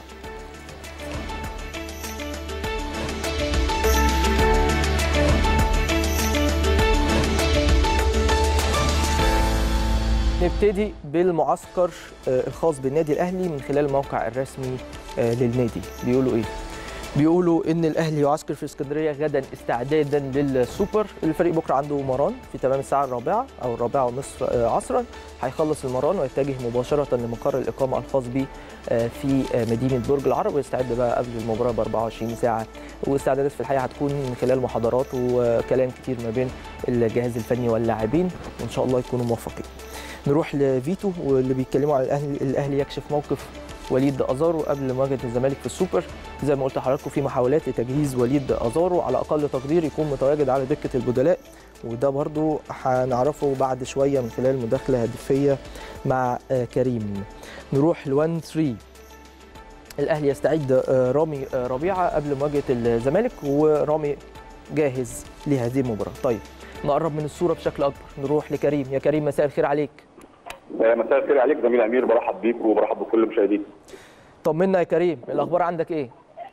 نبتدي بالمعسكر آه، الخاص بالنادي الاهلي من خلال الموقع الرسمي آه، للنادي بيقولوا ايه بيقولوا ان الاهلي يعسكر في اسكندريه غدا استعدادا للسوبر الفريق بكره عنده مران في تمام الساعه الرابعه او الرابعه ونصف آه، عصرا هيخلص المران ويتجه مباشره لمقر الاقامه الخاص به آه، في آه، مدينه برج العرب ويستعد بقى قبل المباراه ب 24 ساعه واستعدادات في الحقيقه هتكون من خلال محاضرات وكلام كتير ما بين الجهاز الفني واللاعبين وان شاء الله يكونوا موفقين نروح لفيتو واللي بيتكلموا على الاهلي الاهلي يكشف موقف وليد ازارو قبل مواجهه الزمالك في السوبر زي ما قلت لحضراتكم في محاولات لتجهيز وليد ازارو على اقل تقدير يكون متواجد على دكه البدلاء وده برضو هنعرفه بعد شويه من خلال مداخله هدفيه مع آه، كريم نروح ل 1 3 الاهلي يستعيد آه، رامي آه، ربيعه قبل مواجهه الزمالك ورامي جاهز لهذه المباراه طيب نقرب من الصوره بشكل اكبر نروح لكريم يا كريم مساء الخير عليك آه، مساء الخير عليك زميل امير برحب بيك وبرحب بكل المشاهدين. طمنا يا كريم الاخبار عندك ايه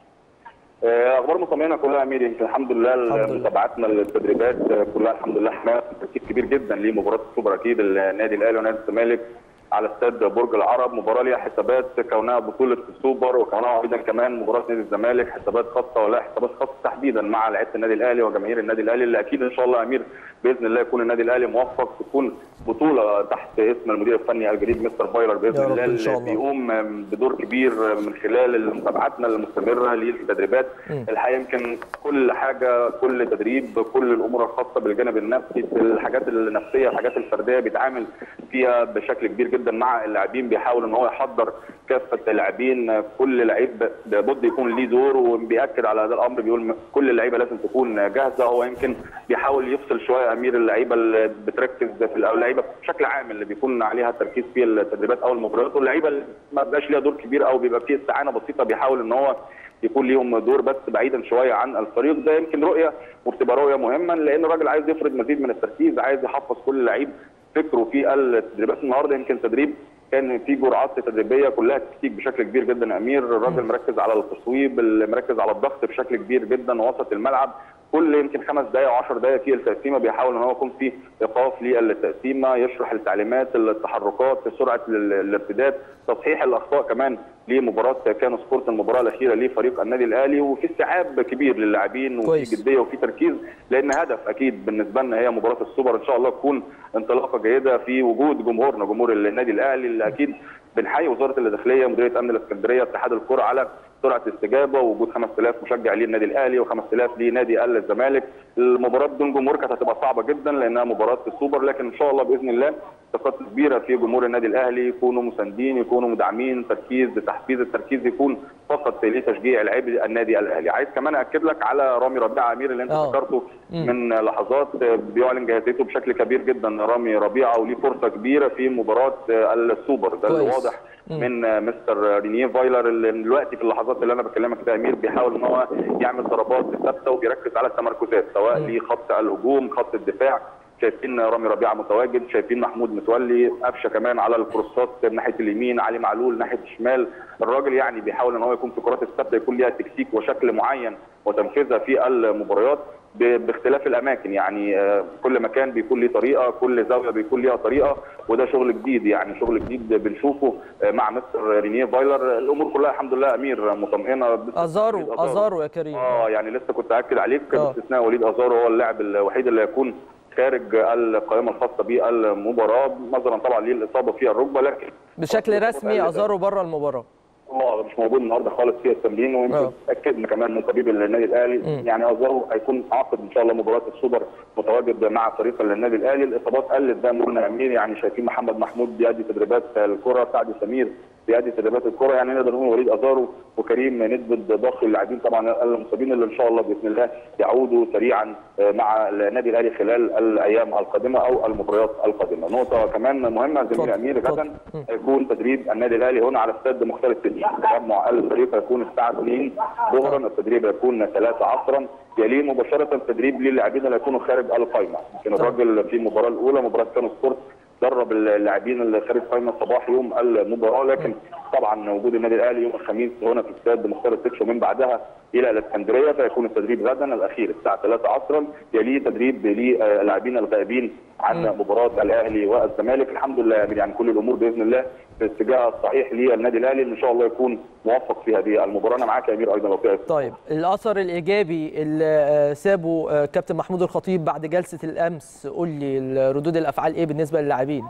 آه، اخبار مطمئنه كلها يا امير يمكن الحمد لله الحمد لله. متابعتنا للتدريبات آه، كلها الحمد لله احنا تركيز كبير جدا لمباراه السوبر اكيد النادي الاهلي ونادي الزمالك على استاد برج العرب مباراه ليها حسابات كونها بطوله السوبر وكونها ايضا كمان مباراه نادي الزمالك حسابات خاصه ولا حسابات خاصه تحديدا مع لعيبه النادي الاهلي وجماهير النادي الاهلي اللي اكيد ان شاء الله يا امير باذن الله يكون النادي الاهلي موفق تكون بطوله تحت اسم المدير الفني الجديد مستر بايلر يا باذن رب الله إن شاء اللي الله. بيقوم بدور كبير من خلال متابعتنا المستمره للتدريبات مم. الحقيقه يمكن كل حاجه كل تدريب كل الامور الخاصه بالجانب النفسي الحاجات النفسيه الحاجات الفرديه بيتعامل فيها بشكل كبير جدا مع اللاعبين بيحاول ان هو يحضر كافه اللاعبين كل لعيب لابد يكون ليه دور وبياكد على هذا الامر بيقول كل اللعيبه لازم تكون جاهزه هو يمكن بيحاول يفصل شويه امير اللعيبه اللي بتركز في او اللعيبه بشكل عام اللي بيكون عليها التركيز في التدريبات او المباريات واللعيبه اللي ما بيبقاش ليها دور كبير او بيبقى فيه استعانه بسيطه بيحاول ان هو يكون ليهم دور بس بعيدا شويه عن الفريق ده يمكن رؤيه وبتبقى رؤيه مهمه لان الراجل عايز يفرض مزيد من التركيز عايز يحفظ كل لعيب فكره في التدريبات النهارده يمكن تدريب كان في جرعات تدريبيه كلها تكتيك بشكل كبير جدا يا امير الراجل مركز على التصويب مركز على الضغط بشكل كبير جدا وسط الملعب كل يمكن خمس دقائق او 10 دقائق في التقسيمه بيحاول ان هو يكون في ايقاف للتقسيمه يشرح التعليمات التحركات سرعه ال- الارتداد تصحيح الاخطاء كمان لمباراه كانو سبورت المباراه الاخيره لفريق النادي الاهلي وفي استيعاب كبير للاعبين وفي كويس. جديه وفي تركيز لان هدف اكيد بالنسبه لنا هي مباراه السوبر ان شاء الله تكون انطلاقه جيده في وجود جمهورنا جمهور النادي الاهلي اللي اكيد بنحيي وزاره الداخليه مديريه امن الاسكندريه اتحاد الكره على سرعه الاستجابه ووجود 5000 مشجع للنادي الاهلي و5000 لنادي الزمالك المباراه بدون جمهور كانت هتبقى صعبه جدا لانها مباراه السوبر لكن ان شاء الله باذن الله ثقات كبيره في جمهور النادي الاهلي يكونوا مساندين يكونوا مدعمين تركيز تحفيز التركيز يكون فقط لتشجيع لاعبي النادي الاهلي عايز كمان اكد لك على رامي ربيعه امير اللي انت آه. ذكرته مم. من لحظات بيعلن جاهزيته بشكل كبير جدا رامي ربيعه وليه فرصه كبيره في مباراه السوبر ده اللي كويس. واضح مم. من مستر رينيه فايلر اللي دلوقتي في اللحظات اللي انا بكلمك فيها امير بيحاول ان هو يعمل ضربات ثابته وبيركز على التمركزات سواء مم. لخط الهجوم خط الدفاع شايفين رامي ربيعه متواجد شايفين محمود متولي قفشه كمان على الكروسات من ناحيه اليمين علي معلول ناحيه الشمال الراجل يعني بيحاول ان هو يكون في الكرات الثابته يكون ليها تكتيك وشكل معين وتنفيذها في المباريات ب- باختلاف الاماكن يعني آه، كل مكان بيكون ليه طريقه كل زاويه بيكون ليها طريقه وده شغل جديد يعني شغل جديد بنشوفه آه، مع مستر رينيه فايلر الامور كلها الحمد لله امير مطمئنه ازارو ازارو يا كريم اه يعني لسه كنت اكد عليك آه. باستثناء وليد ازارو هو اللاعب الوحيد اللي هيكون خارج القائمه الخاصه بالمباراه نظرا طبعا للاصابه في الركبه لكن بشكل رسمي ازارو بره المباراه اه مش موجود النهارده خالص في التمرين آه. ويمكن اكدنا كمان من طبيب النادي الاهلي مم. يعني ازارو هيكون عقد ان شاء الله مباراه السوبر متواجد مع فريق النادي الاهلي الاصابات قلت زي ما قلنا يا امير يعني شايفين محمد محمود بيأدي تدريبات الكره سعد سمير بيأدي تدريبات الكره يعني نقدر نقول وليد ازارو وكريم نسبه ضخ اللاعبين طبعا المصابين اللي ان شاء الله باذن الله يعودوا سريعا آه، مع النادي الاهلي خلال الايام القادمه او المباريات القادمه نقطه كمان مهمه اتفضل، زميلي امير اتفضل. غدا مم. هيكون تدريب النادي الاهلي هنا على استاد مختار التنين تجمع الفريق هيكون الساعه 2 ظهرا التدريب هيكون 3 عصرا يليه مباشره التدريب للاعبين اللي هيكونوا خارج القائمه يمكن الراجل في المباراه الاولى مباراه كانو سبورت درب اللاعبين اللي خارج قائمه صباح يوم المباراه لكن طبعا وجود النادي الاهلي يوم الخميس هنا في استاد مختار التتش ومن بعدها الى الاسكندريه فيكون التدريب غدا الاخير الساعه 3 عصرا يليه تدريب للاعبين الغائبين عن مم. مباراه الاهلي والزمالك الحمد لله يعني كل الامور باذن الله في الاتجاه الصحيح للنادي الاهلي ان شاء الله يكون موفق في هذه المباراه انا معاك يا امير ايضا لو في أي طيب الاثر الايجابي اللي آه، سابه آه، كابتن محمود الخطيب بعد جلسه الامس قول لي ردود الافعال ايه بالنسبه للاعبين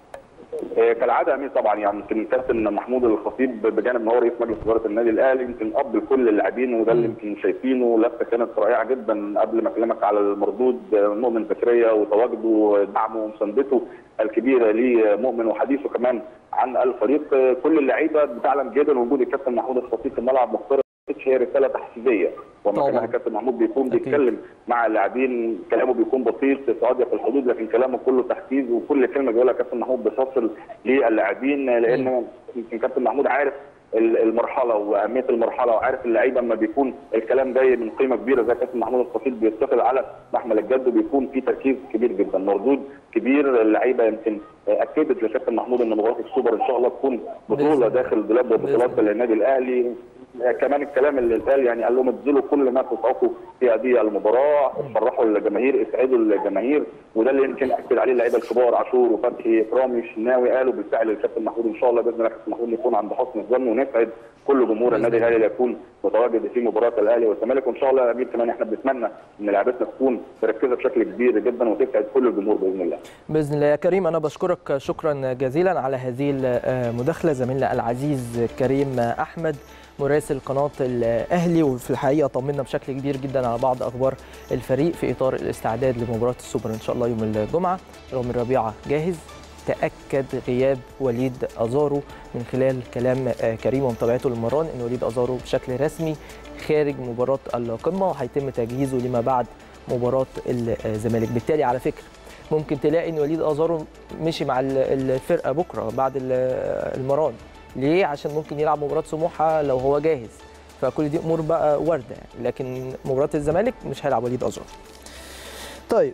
آه، كالعاده امير طبعا يعني يمكن كابتن محمود الخطيب بجانب ان هو رئيس مجلس اداره النادي الاهلي يمكن اب لكل اللاعبين وده اللي يمكن شايفينه لفته كانت رائعه جدا قبل ما اكلمك على المردود آه، مؤمن زكريا وتواجده ودعمه ومساندته الكبيره لمؤمن وحديثه كمان عن الفريق آه، كل اللعيبه بتعلم جدا وجود الكابتن محمود الخطيب في الملعب مختار هي رساله تحفيزيه وما طبعاً. كان الكابتن محمود بيكون أكيد. بيتكلم مع اللاعبين كلامه بيكون بسيط صادق في الحدود لكن كلامه كله تحفيز وكل كلمه بيقولها كابتن محمود بتصل للاعبين لان يمكن كابتن محمود عارف ال- المرحله واهميه المرحله وعارف اللعيبه اما بيكون الكلام جاي من قيمه كبيره زي كابتن محمود الخطيب بيتصل على محمل الجد بيكون في تركيز كبير جدا مردود كبير اللعيبه يمكن اكدت لكابتن محمود ان مباراه السوبر ان شاء الله تكون بإذن بطوله الله. داخل دولاب بطولات بإذن النادي الاهلي كمان الكلام اللي اتقال يعني قال لهم ابذلوا كل ما تستطيعوا في هذه المباراه فرحوا الجماهير اسعدوا الجماهير وده اللي يمكن اكد عليه اللعيبه الكبار عاشور وفتحي اكرامي الشناوي قالوا بالفعل الكابتن محمود ان شاء الله باذن الله الكابتن محمود يكون عند حسن الظن ونسعد كل جمهور النادي الاهلي اللي يكون متواجد في مباراه الاهلي والزمالك وان شاء الله يا امير كمان احنا بنتمنى ان لعيبتنا تكون مركزه بشكل كبير جدا وتسعد كل الجمهور باذن الله. باذن الله يا كريم انا بشكرك شكرا جزيلا على هذه المداخله زميلنا العزيز كريم احمد مراسل قناه الاهلي وفي الحقيقه طمنا بشكل كبير جدا على بعض اخبار الفريق في اطار الاستعداد لمباراه السوبر ان شاء الله يوم الجمعه رامي ربيعه جاهز تاكد غياب وليد ازارو من خلال كلام كريم ومتابعته للمران ان وليد ازارو بشكل رسمي خارج مباراه القمه وهيتم تجهيزه لما بعد مباراه الزمالك بالتالي على فكره ممكن تلاقي ان وليد ازارو مشي مع الفرقه بكره بعد المران ليه عشان ممكن يلعب مباراه سموحه لو هو جاهز فكل دي امور بقى وارده يعني لكن مباراه الزمالك مش هيلعب وليد ازارو طيب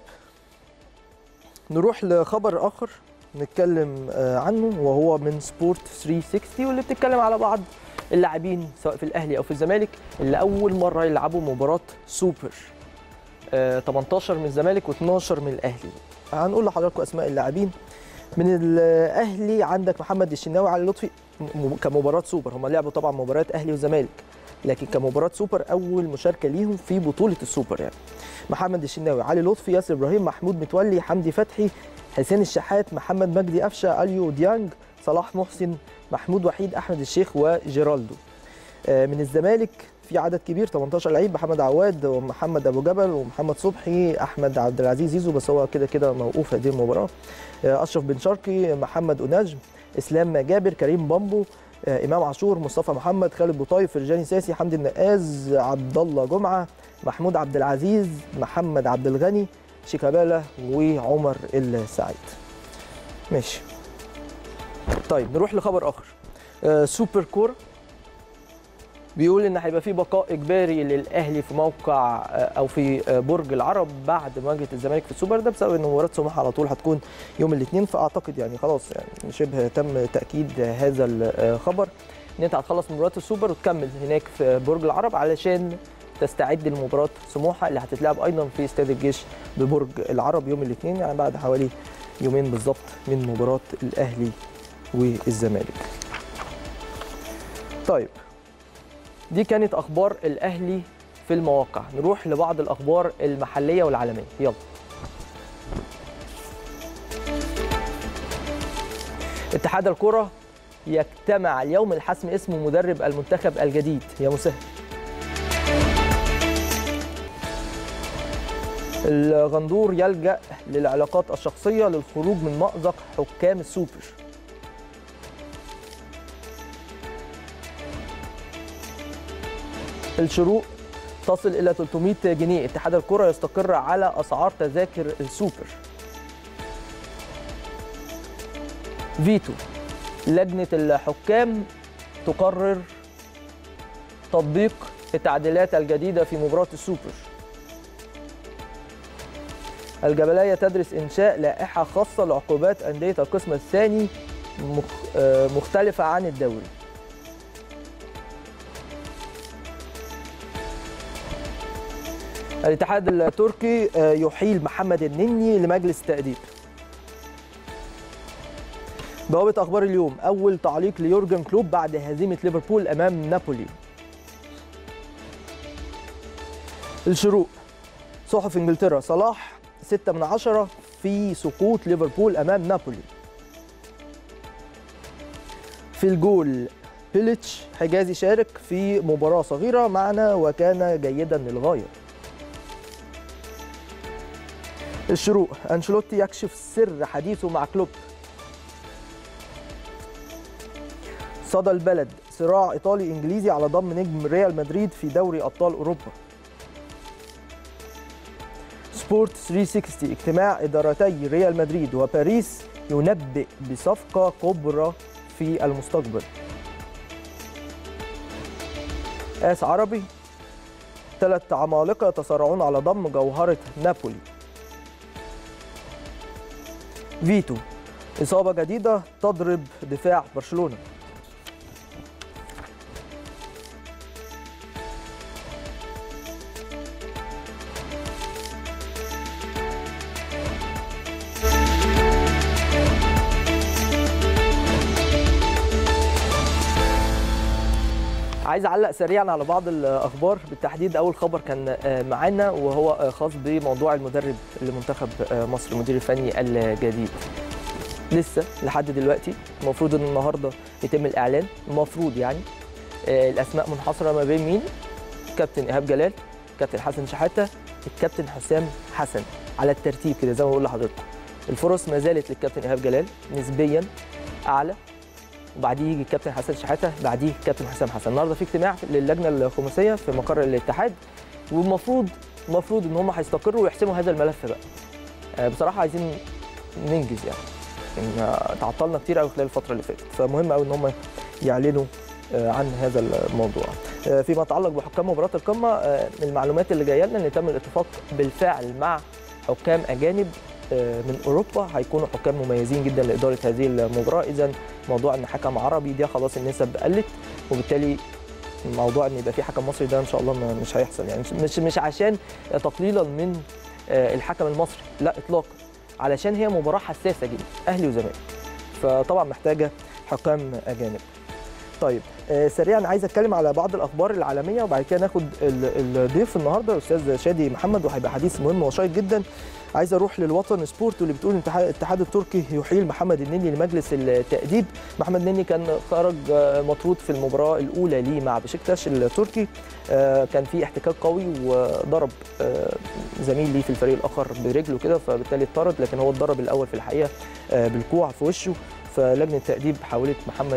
نروح لخبر اخر نتكلم عنه وهو من سبورت 360 واللي بتتكلم على بعض اللاعبين سواء في الاهلي او في الزمالك اللي اول مره يلعبوا مباراه سوبر 18 من الزمالك و12 من الاهلي هنقول لحضراتكم اسماء اللاعبين من الاهلي عندك محمد الشناوي علي لطفي كمباراه سوبر هم لعبوا طبعا مباريات اهلي وزمالك لكن كمباراه سوبر اول مشاركه ليهم في بطوله السوبر يعني محمد الشناوي علي لطفي ياسر ابراهيم محمود متولي حمدي فتحي حسين الشحات محمد مجدي قفشه اليو ديانج صلاح محسن محمود وحيد احمد الشيخ وجيرالدو من الزمالك في عدد كبير 18 لعيب محمد عواد ومحمد ابو جبل ومحمد صبحي احمد عبد العزيز زيزو بس هو كده كده موقوف هذه المباراه اشرف بن شرقي محمد اناجم اسلام جابر كريم بامبو امام عاشور مصطفى محمد خالد بوطيف فرجاني ساسي حمدي النقاز عبد الله جمعه محمود عبد العزيز محمد عبد الغني شيكابالا وعمر السعيد ماشي طيب نروح لخبر اخر آه سوبر كوره بيقول ان هيبقى في بقاء اجباري للاهلي في موقع او في برج العرب بعد مواجهه الزمالك في السوبر ده بسبب ان مباراه سموحه على طول هتكون يوم الاثنين فاعتقد يعني خلاص يعني شبه تم تاكيد هذا الخبر ان انت هتخلص مباراه السوبر وتكمل هناك في برج العرب علشان تستعد لمباراه سموحه اللي هتتلعب ايضا في استاد الجيش ببرج العرب يوم الاثنين يعني بعد حوالي يومين بالظبط من مباراه الاهلي والزمالك. طيب دي كانت اخبار الاهلي في المواقع نروح لبعض الاخبار المحليه والعالميه يلا اتحاد الكره يجتمع اليوم لحسم اسم مدرب المنتخب الجديد يا مسهل الغندور يلجا للعلاقات الشخصيه للخروج من مازق حكام السوبر الشروق تصل إلى 300 جنيه اتحاد الكرة يستقر على أسعار تذاكر السوبر فيتو لجنة الحكام تقرر تطبيق التعديلات الجديدة في مباراة السوبر الجبلية تدرس إنشاء لائحة خاصة لعقوبات أندية القسم الثاني مختلفة عن الدوري الاتحاد التركي يحيل محمد النني لمجلس التأديب بوابة أخبار اليوم أول تعليق ليورجن كلوب بعد هزيمة ليفربول أمام نابولي الشروق صحف إنجلترا صلاح 6 من 10 في سقوط ليفربول أمام نابولي في الجول بيليتش حجازي شارك في مباراة صغيرة معنا وكان جيدا للغاية الشروق أنشيلوتي يكشف سر حديثه مع كلوب صدى البلد صراع إيطالي إنجليزي على ضم نجم ريال مدريد في دوري أبطال أوروبا سبورت 360 اجتماع إدارتي ريال مدريد وباريس ينبئ بصفقة كبرى في المستقبل آس عربي ثلاث عمالقة يتصارعون على ضم جوهرة نابولي فيتو إصابة جديدة تضرب دفاع برشلونة عايز اعلق سريعا على بعض الاخبار بالتحديد اول خبر كان آه، معانا وهو آه، خاص بموضوع المدرب لمنتخب آه، مصر المدير الفني الجديد لسه لحد دلوقتي المفروض ان النهارده يتم الاعلان المفروض يعني آه، الاسماء منحصره ما بين مين كابتن ايهاب جلال كابتن حسن شحاته الكابتن حسام حسن على الترتيب كده زي ما بقول لحضراتكم الفرص ما زالت للكابتن ايهاب جلال نسبيا اعلى وبعديه يجي الكابتن حسن شحاته بعديه الكابتن حسام حسن النهارده في اجتماع للجنه الخماسيه في مقر الاتحاد والمفروض المفروض ان هم هيستقروا ويحسموا هذا الملف بقى آه، بصراحه عايزين ننجز يعني ان آه، تعطلنا كتير قوي خلال الفتره اللي فاتت فمهم قوي ان هم يعلنوا آه، عن هذا الموضوع آه، فيما يتعلق بحكام مباراه القمه آه، المعلومات اللي جايه لنا ان تم الاتفاق بالفعل مع حكام اجانب آه، من اوروبا هيكونوا حكام مميزين جدا لاداره هذه المباراه اذا موضوع ان حكم عربي ده خلاص النسب قلت وبالتالي موضوع ان يبقى في حكم مصري ده ان شاء الله ما- مش هيحصل يعني مش- مش مش عشان تقليلا من آه، الحكم المصري لا اطلاقا علشان هي مباراه حساسه جدا اهلي وزمالك فطبعا محتاجه حكام اجانب طيب آه، سريعا عايز اتكلم على بعض الاخبار العالميه وبعد كده ناخد ال- الضيف النهارده الاستاذ شادي محمد وهيبقى حديث مهم وشيق جدا عايز اروح للوطن سبورت واللي بتقول الاتحاد الاتحاد التركي يحيل محمد النني لمجلس التاديب محمد النني كان خرج آه، مطرود في المباراه الاولى ليه مع بشكتاش التركي آه، كان في احتكاك قوي وضرب آه، زميل ليه في الفريق الاخر برجله كده فبالتالي اتطرد لكن هو اتضرب الاول في الحقيقه آه، بالكوع في وشه فلجنه التاديب حولت محمد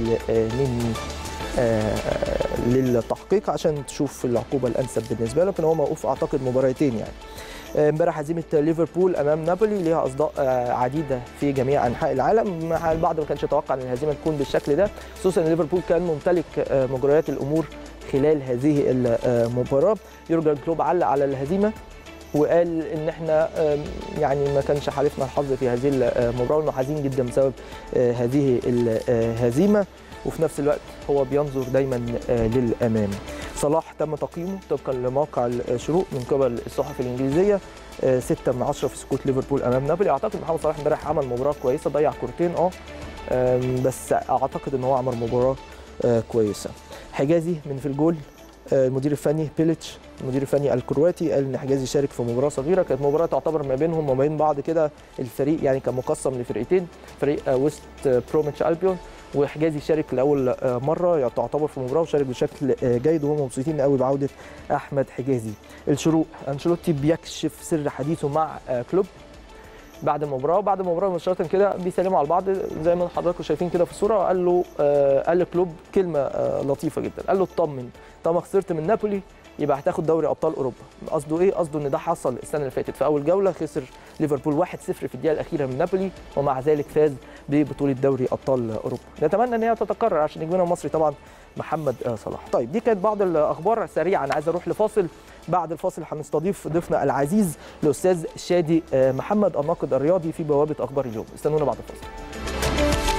النني آه، للتحقيق عشان تشوف العقوبه الانسب بالنسبه له لكن هو موقوف اعتقد مباراتين يعني آه، امبارح هزيمه ليفربول امام نابولي ليها اصداء آه، عديده في جميع انحاء العالم مع البعض ما كانش يتوقع ان الهزيمه تكون بالشكل ده خصوصا ان ليفربول كان ممتلك آه، مجريات الامور خلال هذه المباراه يورجن كلوب علق على الهزيمه وقال ان احنا آم، يعني ما كانش حالفنا الحظ في هذه المباراه وانه حزين جدا بسبب آه، هذه الهزيمه وفي نفس الوقت هو بينظر دايما آه، للامام صلاح تم تقييمه طبقا لموقع الشروق من قبل الصحف الانجليزيه 6 من 10 في سكوت ليفربول امام نابولي اعتقد محمد صلاح امبارح عمل مباراه كويسه ضيع كورتين اه آم، بس اعتقد ان هو عمل مباراه آه، كويسه حجازي من في الجول آه، المدير الفني بيليتش المدير الفني الكرواتي قال ان حجازي شارك في مباراه صغيره كانت مباراه تعتبر ما بينهم وما بين بعض كده الفريق يعني كان مقسم لفرقتين فريق آه، ويست آه، بروميتش البيون وحجازي شارك لاول آه، مره تعتبر في مباراه وشارك بشكل آه، جيد وهم مبسوطين قوي بعوده احمد حجازي الشروق انشيلوتي بيكشف سر حديثه مع آه، كلوب بعد المباراه وبعد المباراه مباشره كده بيسلموا على بعض زي ما حضراتكم شايفين كده في الصوره قال له آه قال لكلوب كلمه آه لطيفه جدا قال له اطمن طالما خسرت من نابولي يبقى هتاخد دوري ابطال اوروبا قصده ايه قصده ان ده حصل السنه اللي فاتت في اول جوله خسر ليفربول 1-0 في الدقيقه الاخيره من نابولي ومع ذلك فاز ببطوله دوري ابطال اوروبا نتمنى ان هي تتكرر عشان نجمنا المصري طبعا محمد آه، صلاح طيب دي كانت بعض الاخبار سريعا عايز اروح لفاصل بعد الفاصل هنستضيف ضيفنا العزيز الاستاذ شادي آه، محمد الناقد الرياضي في بوابه اخبار اليوم استنونا بعد الفاصل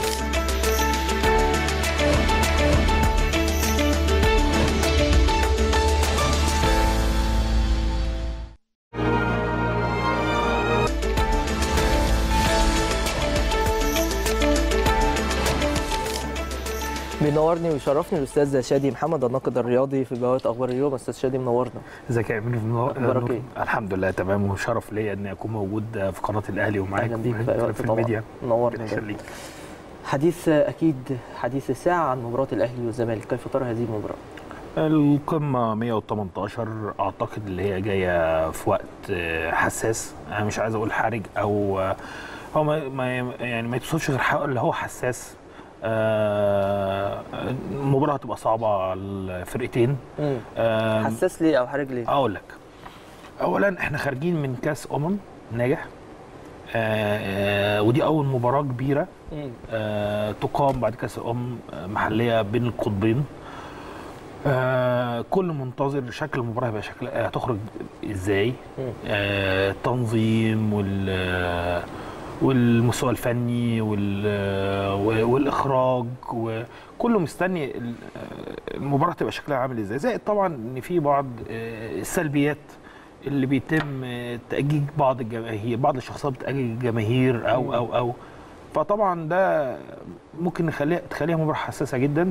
بينورني ويشرفني الاستاذ شادي محمد الناقد الرياضي في بوابه اخبار اليوم استاذ شادي منورنا ازيك يا امير منور أخبارك إيه؟ الحمد لله تمام وشرف ليا اني اكون موجود في قناه الاهلي ومعاك اهلا بيك في أي وقت في طبعا الميديا منورنا ربنا جدا. يخليك حديث اكيد حديث الساعه عن مباراه الاهلي والزمالك كيف ترى هذه المباراه القمه 118 اعتقد اللي هي جايه في وقت آه، حساس انا مش عايز اقول حرج او آه، هو ما ما- يعني ما يتوصفش غير حق- اللي هو حساس آه، المباراه هتبقى صعبه على الفرقتين آه، حساس ليه او حرج ليه اقول لك اولا احنا خارجين من كاس امم ناجح آه آه ودي اول مباراه كبيره مم. آه تقام بعد كاس الامم آه، محليه بين القطبين آه كل منتظر شكل المباراه هيبقى شكل آه، هتخرج ازاي آه التنظيم وال آه، والمستوى الفني وال آه، والاخراج وكله مستني ال- آه، المباراه تبقى شكلها عامل ازاي زائد طبعا ان في بعض آه، السلبيات اللي بيتم آه، تأجيج بعض الجماهير بعض الشخصيات بتأجج الجماهير او او او فطبعا ده ممكن نخليها تخليها مباراه حساسه جدا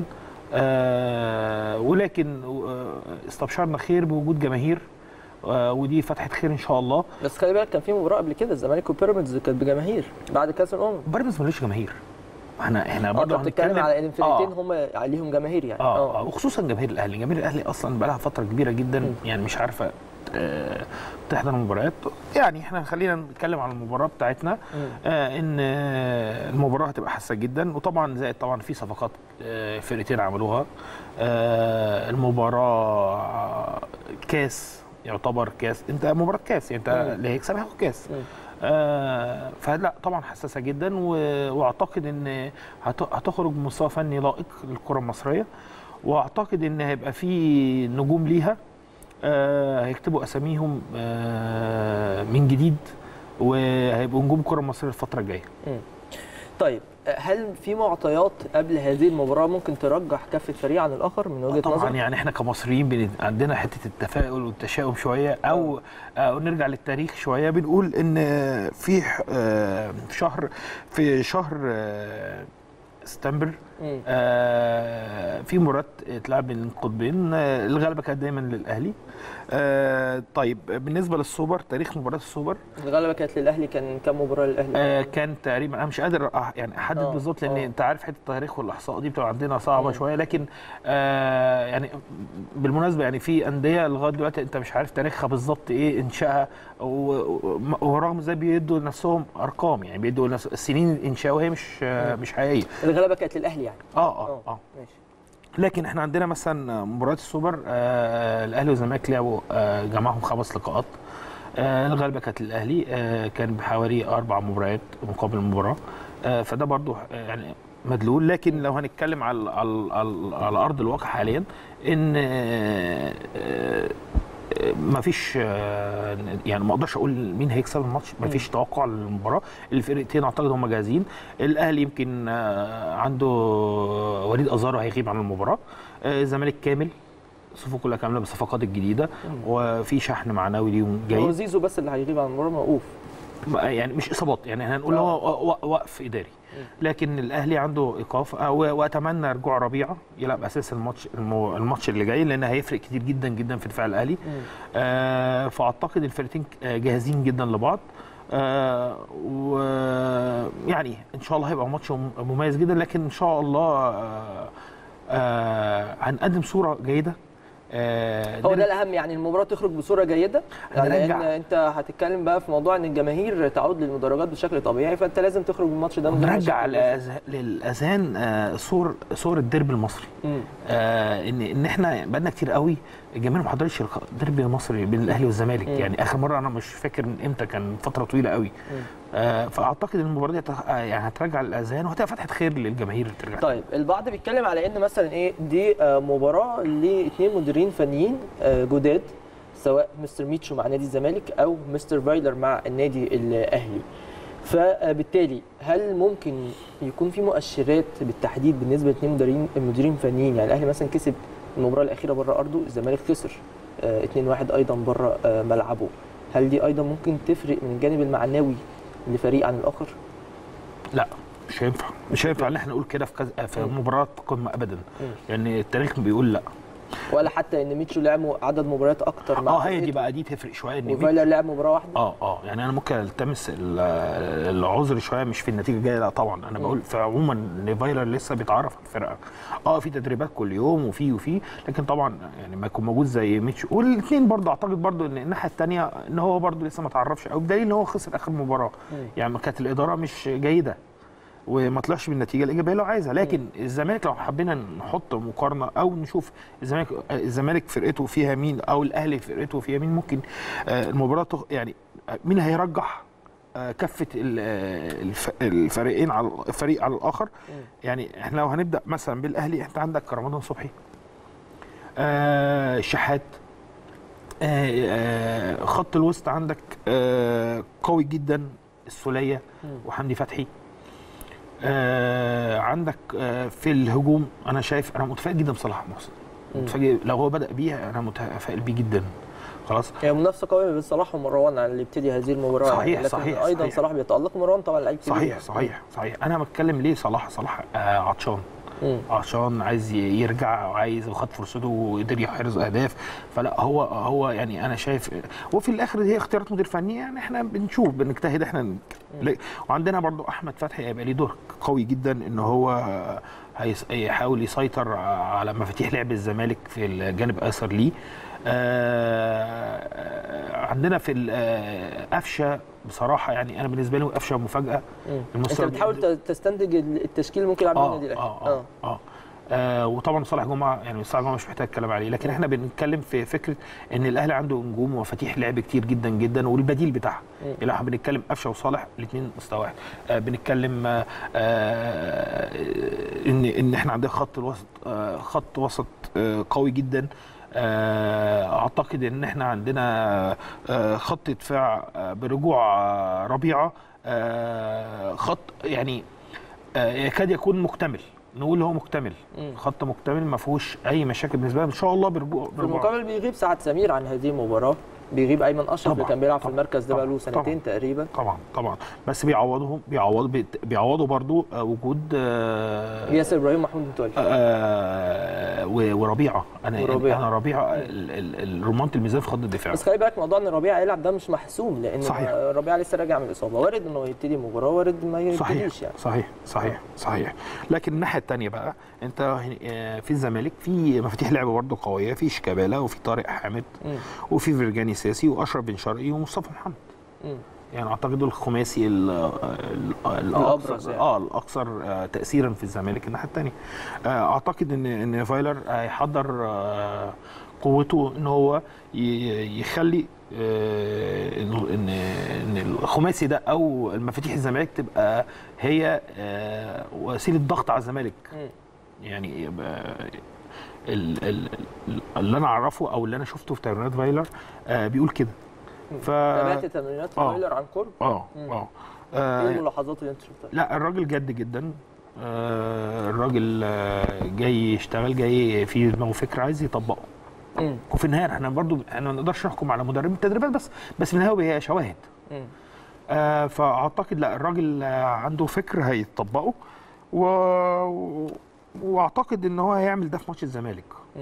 آه ولكن آه استبشرنا خير بوجود جماهير آه ودي فتحه خير ان شاء الله بس خلي بالك كان في مباراه قبل كده الزمالك وبيراميدز كانت بجماهير بعد كاس الامم بيراميدز ملوش جماهير احنا احنا اه برضه انت بتتكلم هنتكلم- على ان الفرقتين آه. هم عليهم جماهير يعني اه اه وخصوصا جماهير الاهلي جماهير الاهلي اصلا بقى لها فتره كبيره جدا مم. يعني مش عارفه آه، تحضر المباريات يعني احنا خلينا نتكلم عن المباراه بتاعتنا مم. آه ان آه، المباراه هتبقى حاسه جدا وطبعا زائد طبعا في صفقات آه، فرقتين عملوها آه، المباراه كاس يعتبر كاس انت مباراه كاس يعني انت مم. اللي هيكسب هياخد كاس مم. آه فلا طبعا حساسه جدا و- واعتقد ان هت- هتخرج بمستوى فني لائق للكره المصريه واعتقد ان هيبقى في نجوم ليها آه هيكتبوا اساميهم آه من جديد وهيبقوا نجوم الكره المصريه الفتره الجايه طيب هل في معطيات قبل هذه المباراه ممكن ترجح كفه فريق عن الاخر من وجهه طبعا نظرك؟ يعني احنا كمصريين بن- عندنا حته التفاؤل والتشاؤم شويه او أو نرجع للتاريخ شويه بنقول ان في ح- آه، في شهر في شهر آه، سبتمبر مم. آه، في مباراه اتلعب بين القطبين آه، الغلبه كانت دايما للاهلي آه، طيب بالنسبه للسوبر تاريخ مباراه السوبر الغلبه كانت للاهلي كان كام مباراه للاهلي؟ آه، كان تقريبا انا مش قادر أح- يعني احدد آه، بالظبط لان آه. انت عارف حته التاريخ والاحصاء دي بتبقى عندنا صعبه مم. شويه لكن آه يعني بالمناسبه يعني في انديه لغايه دلوقتي انت مش عارف تاريخها بالظبط ايه انشائها و- و- ورغم ذلك بيدوا لنفسهم ارقام يعني بيدوا لنفس السنين انشاء وهي مش آه مم. مش حقيقيه الغلبه كانت للاهلي يعني اه اه اه ماشي لكن احنا عندنا مثلا مباراه السوبر آه الاهلي والزمالك لعبوا آه جمعهم خمس لقاءات آه الغلبه كانت للاهلي آه كان بحوالي اربع مباريات مقابل مباراه آه فده برضو آه، يعني مدلول لكن لو هنتكلم على على على, على ارض الواقع حاليا ان آه، آه، ما فيش يعني ما اقدرش اقول مين هيكسب الماتش ما فيش توقع للمباراه الفرقتين اعتقد هم جاهزين الاهلي يمكن آه، عنده وليد ازارو هيغيب عن المباراه آه، الزمالك كامل صفوف كلها كامله بالصفقات الجديده وفي شحن معنوي ليهم هو جاي زيزو بس اللي هيغيب عن المباراه موقوف يعني مش اصابات يعني هنقول آه. هو و- وقف اداري لكن الاهلي عنده ايقاف آه، و- واتمنى رجوع ربيعه يلعب اساس الماتش المو- الماتش اللي جاي لان هيفرق كتير جدا جدا في دفاع الاهلي آه فاعتقد الفرقتين آه، جاهزين جدا لبعض آه ويعني ان شاء الله هيبقى ماتش مم- مميز جدا لكن ان شاء الله آه آه هنقدم صوره جيده آه هو ده الاهم يعني المباراه تخرج بصوره جيده يعني لان هنرجع- انت هتتكلم بقى في موضوع ان الجماهير تعود للمدرجات بشكل طبيعي فانت لازم تخرج من الماتش ده من غير نرجع مشاكل. للأذ- للاذهان آه صور صور الديربي المصري مم. آه ان ان احنا بقالنا كتير قوي الجماهير ما حضرتش الق- الديربي المصري بين الاهلي والزمالك مم. يعني اخر مره انا مش فاكر من امتى كان فتره طويله قوي مم. آه فاعتقد ان المباراه دي هت- آه، يعني هترجع الاذهان وهتبقى فتحه خير للجماهير اللي ترجع طيب البعض بيتكلم على ان مثلا ايه دي آه، مباراه لاثنين مديرين فنيين آه، جداد سواء مستر ميتشو مع نادي الزمالك او مستر فايلر مع النادي الاهلي فبالتالي هل ممكن يكون في مؤشرات بالتحديد بالنسبه لاثنين مديرين مديرين فنيين يعني الاهلي مثلا كسب المباراه الاخيره بره ارضه الزمالك خسر آه، 2-1 ايضا بره آه، ملعبه هل دي ايضا ممكن تفرق من الجانب المعنوي لفريق عن الاخر؟ لا مش هينفع مش هينفع ان احنا نقول كده في كذا في مم. مباراه قمه ابدا مم. لان يعني التاريخ بيقول لا ولا حتى ان ميتشو لعب عدد مباريات اكتر مع اه هي دي فرقته؟ بقى دي تفرق شويه ان مين- وفايلر لعب مباراه واحده اه اه يعني انا ممكن التمس ال- العذر شويه مش في النتيجه الجايه لا طبعا انا بقول في عموما ان فايلر لسه بيتعرف على الفرقه اه في تدريبات كل يوم وفي وفي لكن طبعا يعني ما يكون موجود زي ميتش والاثنين برضه اعتقد برضه ان الناحيه الثانيه ان هو برضه لسه ما تعرفش او بدليل ان هو خسر اخر مباراه مم. يعني ما كانت الاداره مش جيده وما طلعش بالنتيجه الايجابيه اللي هو عايزها لكن الزمالك لو حبينا نحط مقارنه او نشوف الزمالك الزمالك فرقته فيها مين او الاهلي فرقته فيها مين ممكن آه، المباراه تخ- يعني آه، مين هيرجح آه، كفه ال- آه، الف- الفريقين على الفريق على الاخر يعني احنا لو هنبدا مثلا بالاهلي انت عندك رمضان صبحي آه شحات آه آه خط الوسط عندك آه قوي جدا السوليه وحمدي فتحي آه عندك آه في الهجوم انا شايف انا متفائل جدا بصلاح محسن متفائل لو هو بدا بيه انا متفائل بيه جدا خلاص هي منافسه قويه بين صلاح ومروان على اللي يبتدي هذه المباراه صحيح، لكن صحيح، ايضا صحيح. صلاح بيتالق مروان طبعا لعيب كبير صحيح صحيح صحيح انا بتكلم ليه صلاح صلاح آه عطشان مم. عشان عايز ي- يرجع وعايز وخد فرصته وقدر يحرز اهداف فلا هو هو يعني انا شايف وفي الاخر هي اختيارات مدير فني يعني احنا بنشوف بنجتهد احنا ن- ل- وعندنا برضو احمد فتحي هيبقى ليه دور قوي جدا ان هو هيس- هيحاول يسيطر على مفاتيح لعب الزمالك في الجانب الايسر ليه آه، عندنا في ال- آه، قفشه بصراحه يعني انا بالنسبه لي قفشه مفاجاه مم. انت المستوى بتحاول ت- تستنتج التشكيل اللي ممكن يلعب بيه اه النادي الاهلي اه اه اه آه وطبعا صالح جمعه يعني صالح جمعه مش محتاج الكلام عليه لكن احنا بنتكلم في فكره ان الاهلي عنده نجوم ومفاتيح لعب كتير جدا جدا والبديل بتاعها مم. يعني احنا بنتكلم قفشه وصالح الاثنين مستوى واحد آه بنتكلم آه آه ان ان احنا عندنا خط الوسط آه خط وسط آه قوي جدا آه، اعتقد ان احنا عندنا آه، خط دفاع آه، برجوع آه، ربيعه آه، خط يعني آه، يكاد يكون مكتمل نقول هو مكتمل مم. خط مكتمل ما فيهوش اي مشاكل بالنسبه لنا ان شاء الله برجوع في برجوع المقابل بيغيب سعد سمير عن هذه المباراه بيغيب ايمن اشرف اللي طبعاً، كان بيلعب في طبعاً، المركز ده طبعاً، بقاله سنتين طبعاً. تقريبا طبعا طبعا بس بيعوضهم بيعوضوا بيت- بيعوضوا برضو آه، وجود آه، ياسر ابراهيم محمود متولي آه، و- وربيعه انا وربيعة. انا ربيعه ال- ال- الرمانه الميزان في خط الدفاع بس خلي بالك موضوع ان ربيعه يلعب ده مش محسوم لان صحيح. ربيعه لسه راجع من الاصابه وارد انه يبتدي مباراه وارد ما صحيح يبتديش يعني صحيح صحيح صحيح لكن الناحيه الثانيه بقى انت هن- آه، في الزمالك في مفاتيح لعب برضه قويه في شيكابالا وفي طارق حامد مم. وفي فرجاني ساسي واشرف بن شرقي ومصطفى محمد مم. يعني اعتقد دول الخماسي ال- ال- الأبرز الاكثر يعني. اه الاكثر آه، تاثيرا في الزمالك الناحيه الثانيه اعتقد ان ان فايلر هيحضر آه، قوته ان هو ي- يخلي آه، ان ان إن الخماسي ده او المفاتيح الزمالك تبقى هي آه، وسيله ضغط على الزمالك مم. يعني يبقى ال- ال- ال- اللي انا اعرفه او اللي انا شفته في تمرينات فايلر آه، بيقول كده ف تابعت تمرينات آه. فايلر عن قرب اه مم. اه ايه آه، الملاحظات اللي انت شفتها؟ لا الراجل جد جدا آه، الراجل آه، جاي يشتغل جاي في دماغه فكره عايز يطبقه مم. وفي النهايه احنا برضو احنا ما نقدرش نحكم على مدرب التدريبات بس بس في النهايه هي شواهد مم. آه، فاعتقد لا الراجل آه، عنده فكر هيطبقه و... واعتقد ان هو هيعمل ده في ماتش الزمالك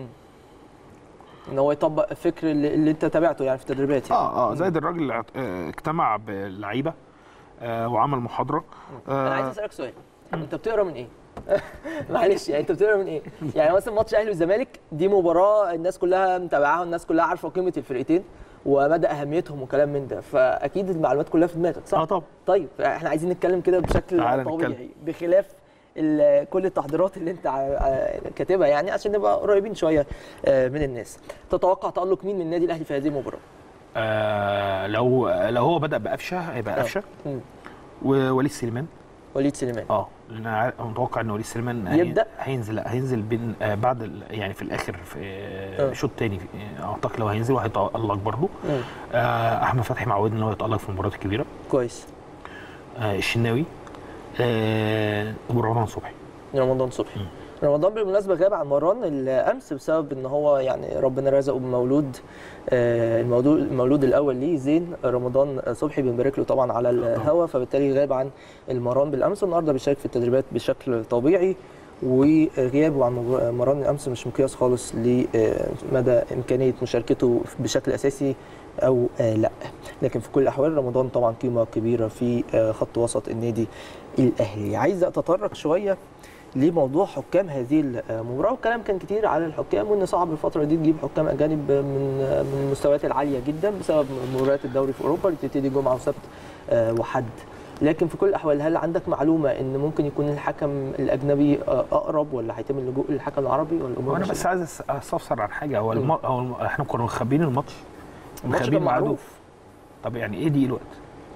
ان هو يطبق الفكر اللي, اللي انت تابعته يعني في التدريبات يعني اه اه زائد الراجل اعت- آه، اجتمع باللعيبه آه، وعمل محاضره انا عايز آه، اسالك سؤال انت بتقرا من ايه؟ معلش يعني انت بتقرا من ايه؟ يعني مثلا ماتش اهلي والزمالك دي مباراه الناس كلها متابعاها والناس كلها عارفه قيمه الفرقتين ومدى اهميتهم وكلام من ده فاكيد المعلومات كلها في دماغك صح؟ اه طبعا طيب احنا عايزين نتكلم كده بشكل تعال طبيعي نتكلم. بخلاف ال- كل التحضيرات اللي انت ع- ع- كاتبها يعني عشان نبقى قريبين شويه آه، من الناس تتوقع تالق مين من النادي الاهلي في هذه المباراه؟ آه لو لو هو بدا بقفشه هيبقى آه. قفشه مم. ووليد سليمان وليد سليمان اه لان انا عارف- أنا متوقع ان وليد سليمان هي- يبدأ؟ هينزل لا هينزل بين آه بعد ال- يعني في الاخر في آه. آه. شوط تاني آه، اعتقد لو هينزل وهيتالق برضه مم. آه احمد فتحي معود ان هو يتالق في المباريات الكبيره كويس آه الشناوي آه ورمضان صبحي رمضان صبحي رمضان بالمناسبه غاب عن مران الامس بسبب ان هو يعني ربنا رزقه بمولود آه، المولود المولود الاول ليه زين رمضان صبحي بنبارك له طبعا على الهوا فبالتالي غاب عن المران بالامس النهارده بيشارك في التدريبات بشكل طبيعي وغيابه عن مبار- مران الامس مش مقياس خالص لمدى امكانيه مشاركته بشكل اساسي او آه، لا لكن في كل الاحوال رمضان طبعا قيمه كبيره في آه، خط وسط النادي الاهلي عايز اتطرق شويه لموضوع حكام هذه المباراه والكلام كان كتير على الحكام وان صعب الفتره دي تجيب حكام اجانب من من المستويات العاليه جدا بسبب مباريات الدوري في اوروبا اللي بتبتدي جمعه وسبت آه، وحد لكن في كل الاحوال هل عندك معلومه ان ممكن يكون الحكم الاجنبي آه، اقرب ولا هيتم اللجوء للحكم العربي ولا الامور وانا ماشية؟ بس عايز أس- استفسر عن حاجه هو الم... هو الم... احنا كنا مخبيين الماتش الماتش مخبيين كان ميعاده. معروف طب يعني ايه دي الوقت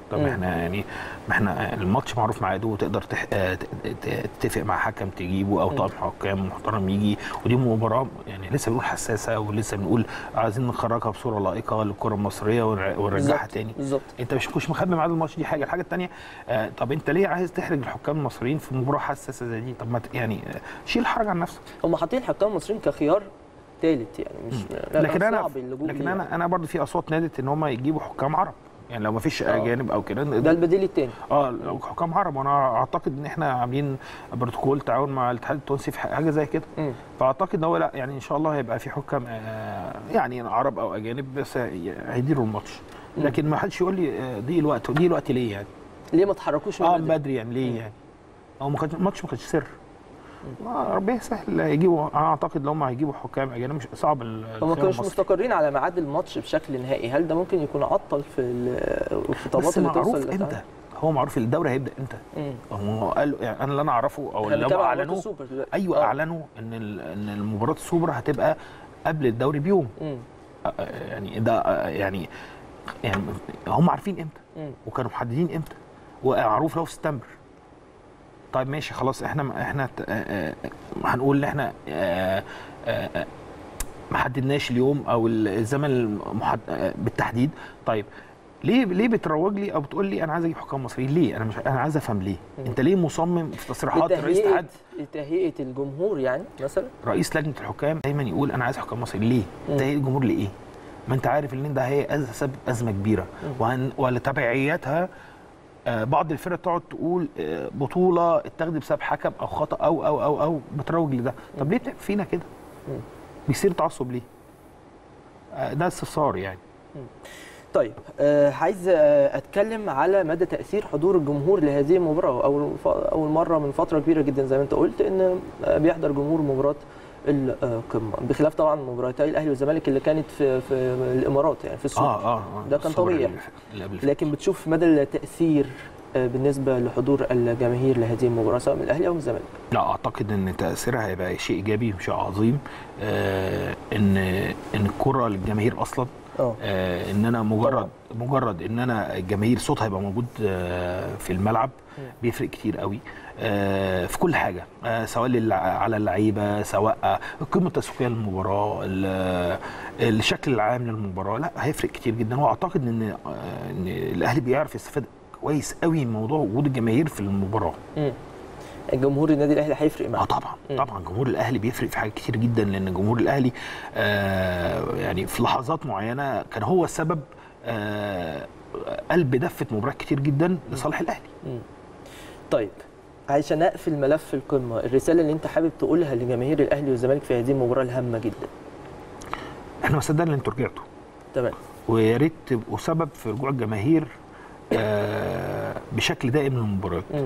طب مم. احنا يعني ما احنا الماتش معروف ميعاده وتقدر تح... آه، ت- ت- تتفق مع حكم تجيبه او طاقم حكام محترم يجي ودي مباراه يعني لسه بنقول حساسه ولسه بنقول عايزين نخرجها بصوره لائقه للكره المصريه ونر- ونرجعها بالظبط، تاني بالظبط انت مش مش مخبي ميعاد الماتش دي حاجه الحاجه الثانيه آه طب انت ليه عايز تحرج الحكام المصريين في مباراه حساسه زي دي طب ما ت- يعني آه، شيل الحرج عن نفسك هم حاطين الحكام المصريين كخيار ثالث يعني مش لا لكن انا صعب اللجوء لكن ليه انا انا برضه في اصوات نادت ان هم يجيبوا حكام عرب يعني لو ما فيش آه. اجانب او كده ده البديل الثاني اه لو حكام عرب وانا اعتقد ان احنا عاملين بروتوكول تعاون مع الاتحاد التونسي في حاجه زي كده مم. فاعتقد ان هو لا يعني ان شاء الله هيبقى في حكام آه يعني عرب او اجانب بس هيديروا الماتش مم. لكن ما حدش يقول لي آه، دي الوقت ودي الوقت ليه يعني ليه ما تحركوش من اه بدري؟ بدري يعني ليه يعني هو ما كانش الماتش ما كانش سر آه، ربنا يسهل يجيبوا انا اعتقد لو هم هيجيبوا حكام اجانب مش صعب ال- هم ما الخيار كانوش المصري. مستقرين على ميعاد الماتش بشكل نهائي هل ده ممكن يكون عطل في ال- الخطابات بس اللي توصل معروف للاتحاد؟ امتى هو معروف الدوري هيبدا امتى مم. هو قالوا يعني انا اللي انا اعرفه او احنا اللي هم بنتابع مباراة اعلنوه السوبر دلوقتي. ايوه آه. اعلنوا ان ال- ان المباراه السوبر هتبقى قبل الدوري بيوم مم. آه، يعني ده آه، يعني يعني هم عارفين امتى مم. وكانوا محددين امتى ومعروف لو في سبتمبر طيب ماشي خلاص احنا احنا ت- آه، آه، هنقول ان احنا آه، آه، آه، ما حددناش اليوم او الزمن المحد... آه، بالتحديد طيب ليه ليه بتروج لي او بتقول لي انا عايز اجيب حكام مصريين ليه انا مش انا عايز افهم ليه مم. انت ليه مصمم في تصريحات رئيس لتهيئة الاتحاد لتهيئة الجمهور يعني مثلا رئيس لجنه الحكام دايما يقول انا عايز حكام مصريين ليه؟ مم. تهيئ الجمهور لايه؟ ما انت عارف ان ده هي أز- سبب ازمه كبيره وهن- ولتبعياتها آه، بعض الفرق تقعد تقول آه، بطوله اتاخدت بسبب حكم او خطا او او او او بتروج لده طب ليه بتعمل فينا كده؟ مم. بيصير تعصب ليه؟ آه، ده استفسار يعني طيب آه عايز آه اتكلم على مدى تاثير حضور الجمهور لهذه المباراه اول ف- اول مره من فتره كبيره جدا زي ما انت قلت ان آه بيحضر جمهور مباراه القمه بخلاف طبعا مباراتي الاهلي والزمالك اللي كانت في في الامارات يعني في السوق اه اه, آه ده كان الصور طبيعي. اللي- اللي قبل لكن بتشوف مدى التاثير آه بالنسبه لحضور الجماهير لهذه المباراه سواء من الاهلي او من الزمالك لا اعتقد ان تاثيرها هيبقى شيء ايجابي وشيء عظيم آه ان ان الكره للجماهير اصلا اه آه ان انا مجرد مجرد ان انا الجماهير صوتها يبقى موجود آه في الملعب بيفرق كتير قوي آه في كل حاجه آه سواء للع- على اللعيبه سواء آه، القيمه التسويقيه للمباراه ال- الشكل العام للمباراه لا هيفرق كتير جدا واعتقد ان آه، ان الاهلي بيعرف يستفاد كويس قوي من موضوع وجود الجماهير في المباراه مم. الجمهور النادي الاهلي هيفرق اه معاه طبعا مم. طبعا جمهور الاهلي بيفرق في حاجات كتير جدا لان جمهور الاهلي آه يعني في لحظات معينه كان هو السبب آه قلب دفه مباريات كتير جدا لصالح الاهلي طيب عشان اقفل ملف القمه الرساله اللي انت حابب تقولها لجماهير الاهلي والزمالك في هذه المباراه الهامه جدا احنا ما صدقنا ان انتوا رجعتوا تمام ويا ريت تبقوا سبب في رجوع الجماهير آه بشكل دائم للمباريات مم.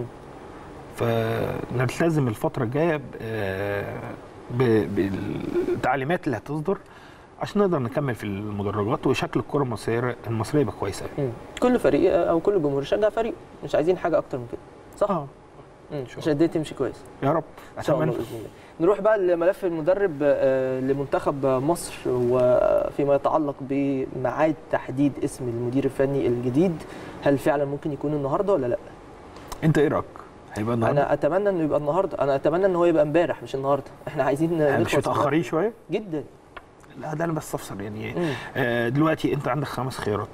فنلتزم الفتره الجايه ب- آه، ب- بالتعليمات اللي هتصدر عشان نقدر نكمل في المدرجات وشكل الكره المصريه المصريه يبقى كويس قوي مم. كل فريق او كل جمهور يشجع فريق مش عايزين حاجه اكتر من كده صح اه مم. شاء عشان الدنيا تمشي كويس يا رب ان شاء الله اتمنى باذن الله نروح بقى لملف المدرب آه، لمنتخب مصر وفيما يتعلق بميعاد تحديد اسم المدير الفني الجديد هل فعلا ممكن يكون النهارده ولا لا انت ايه رايك؟ هيبقى النهارده انا اتمنى انه يبقى النهارده انا اتمنى ان هو يبقى امبارح مش النهارده احنا عايزين يعني مش نخلص متاخرين شويه؟ جدا لا ده انا بستفسر يعني مم. آه دلوقتي انت عندك خمس خيارات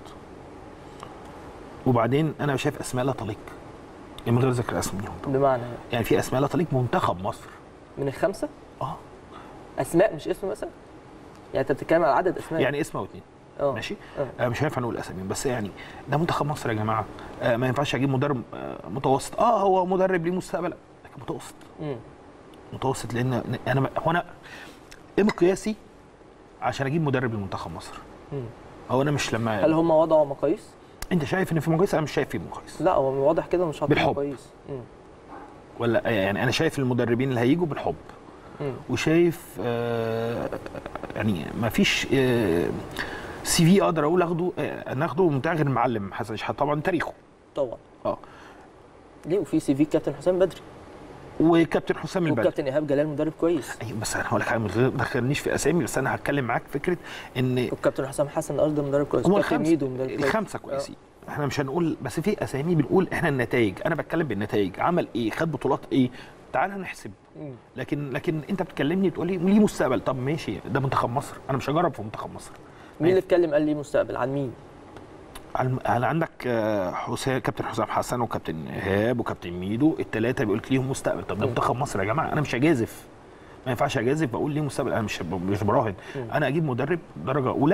وبعدين انا شايف اسماء لا تليق من غير ذكر اسمائهم طبعا بمعنى يعني في اسماء لا تليق منتخب مصر من الخمسه اه اسماء مش اسم مثلا يعني انت بتتكلم على عدد اسماء يعني اسم او اتنين اه ماشي آه. آه مش هينفع نقول اسامي بس يعني ده منتخب مصر يا جماعه آه ما ينفعش اجيب مدرب آه متوسط اه هو مدرب ليه مستقبل لكن متوسط مم. متوسط لان انا هو انا ايه مقياسي عشان اجيب مدرب لمنتخب مصر مم. هو انا مش لما هل هم وضعوا مقاييس؟ انت شايف ان في مقاييس انا مش شايف في مقاييس لا هو واضح كده مش حاطين بالحب. مقاييس مم. ولا يعني انا شايف المدربين اللي هيجوا بالحب مم. وشايف آه يعني ما فيش آه سي في اقدر اقول اخده آه ناخده بتاع غير المعلم حسن شحاته طبعا تاريخه طبعا اه ليه وفي سي في كابتن حسام بدري وكابتن حسام البدري وكابتن ايهاب جلال مدرب كويس أيوة بس انا هقول لك حاجه من غير ما تدخلنيش في اسامي بس انا هتكلم معاك فكره ان والكابتن حسام حسن ارض مدرب كويس هم كابتن الخمسه ميدو مدرب كويس الخمسه كويسين احنا مش هنقول بس في اسامي بنقول احنا النتائج انا بتكلم بالنتائج عمل ايه خد بطولات ايه تعال نحسب مم. لكن لكن انت بتكلمني بتقول لي ليه مستقبل طب ماشي ده منتخب مصر انا مش هجرب في منتخب مصر مين اللي اتكلم قال لي مستقبل عن مين عن عن عندك آه، حسام كابتن حسام حسن وكابتن ايهاب وكابتن ميدو الثلاثه بيقول لك ليهم مستقبل طب ده منتخب مصر يا جماعه انا مش هجازف ما ينفعش اجازف بقول ليه مستقبل انا مش مش براهن انا اجيب مدرب درجه اولى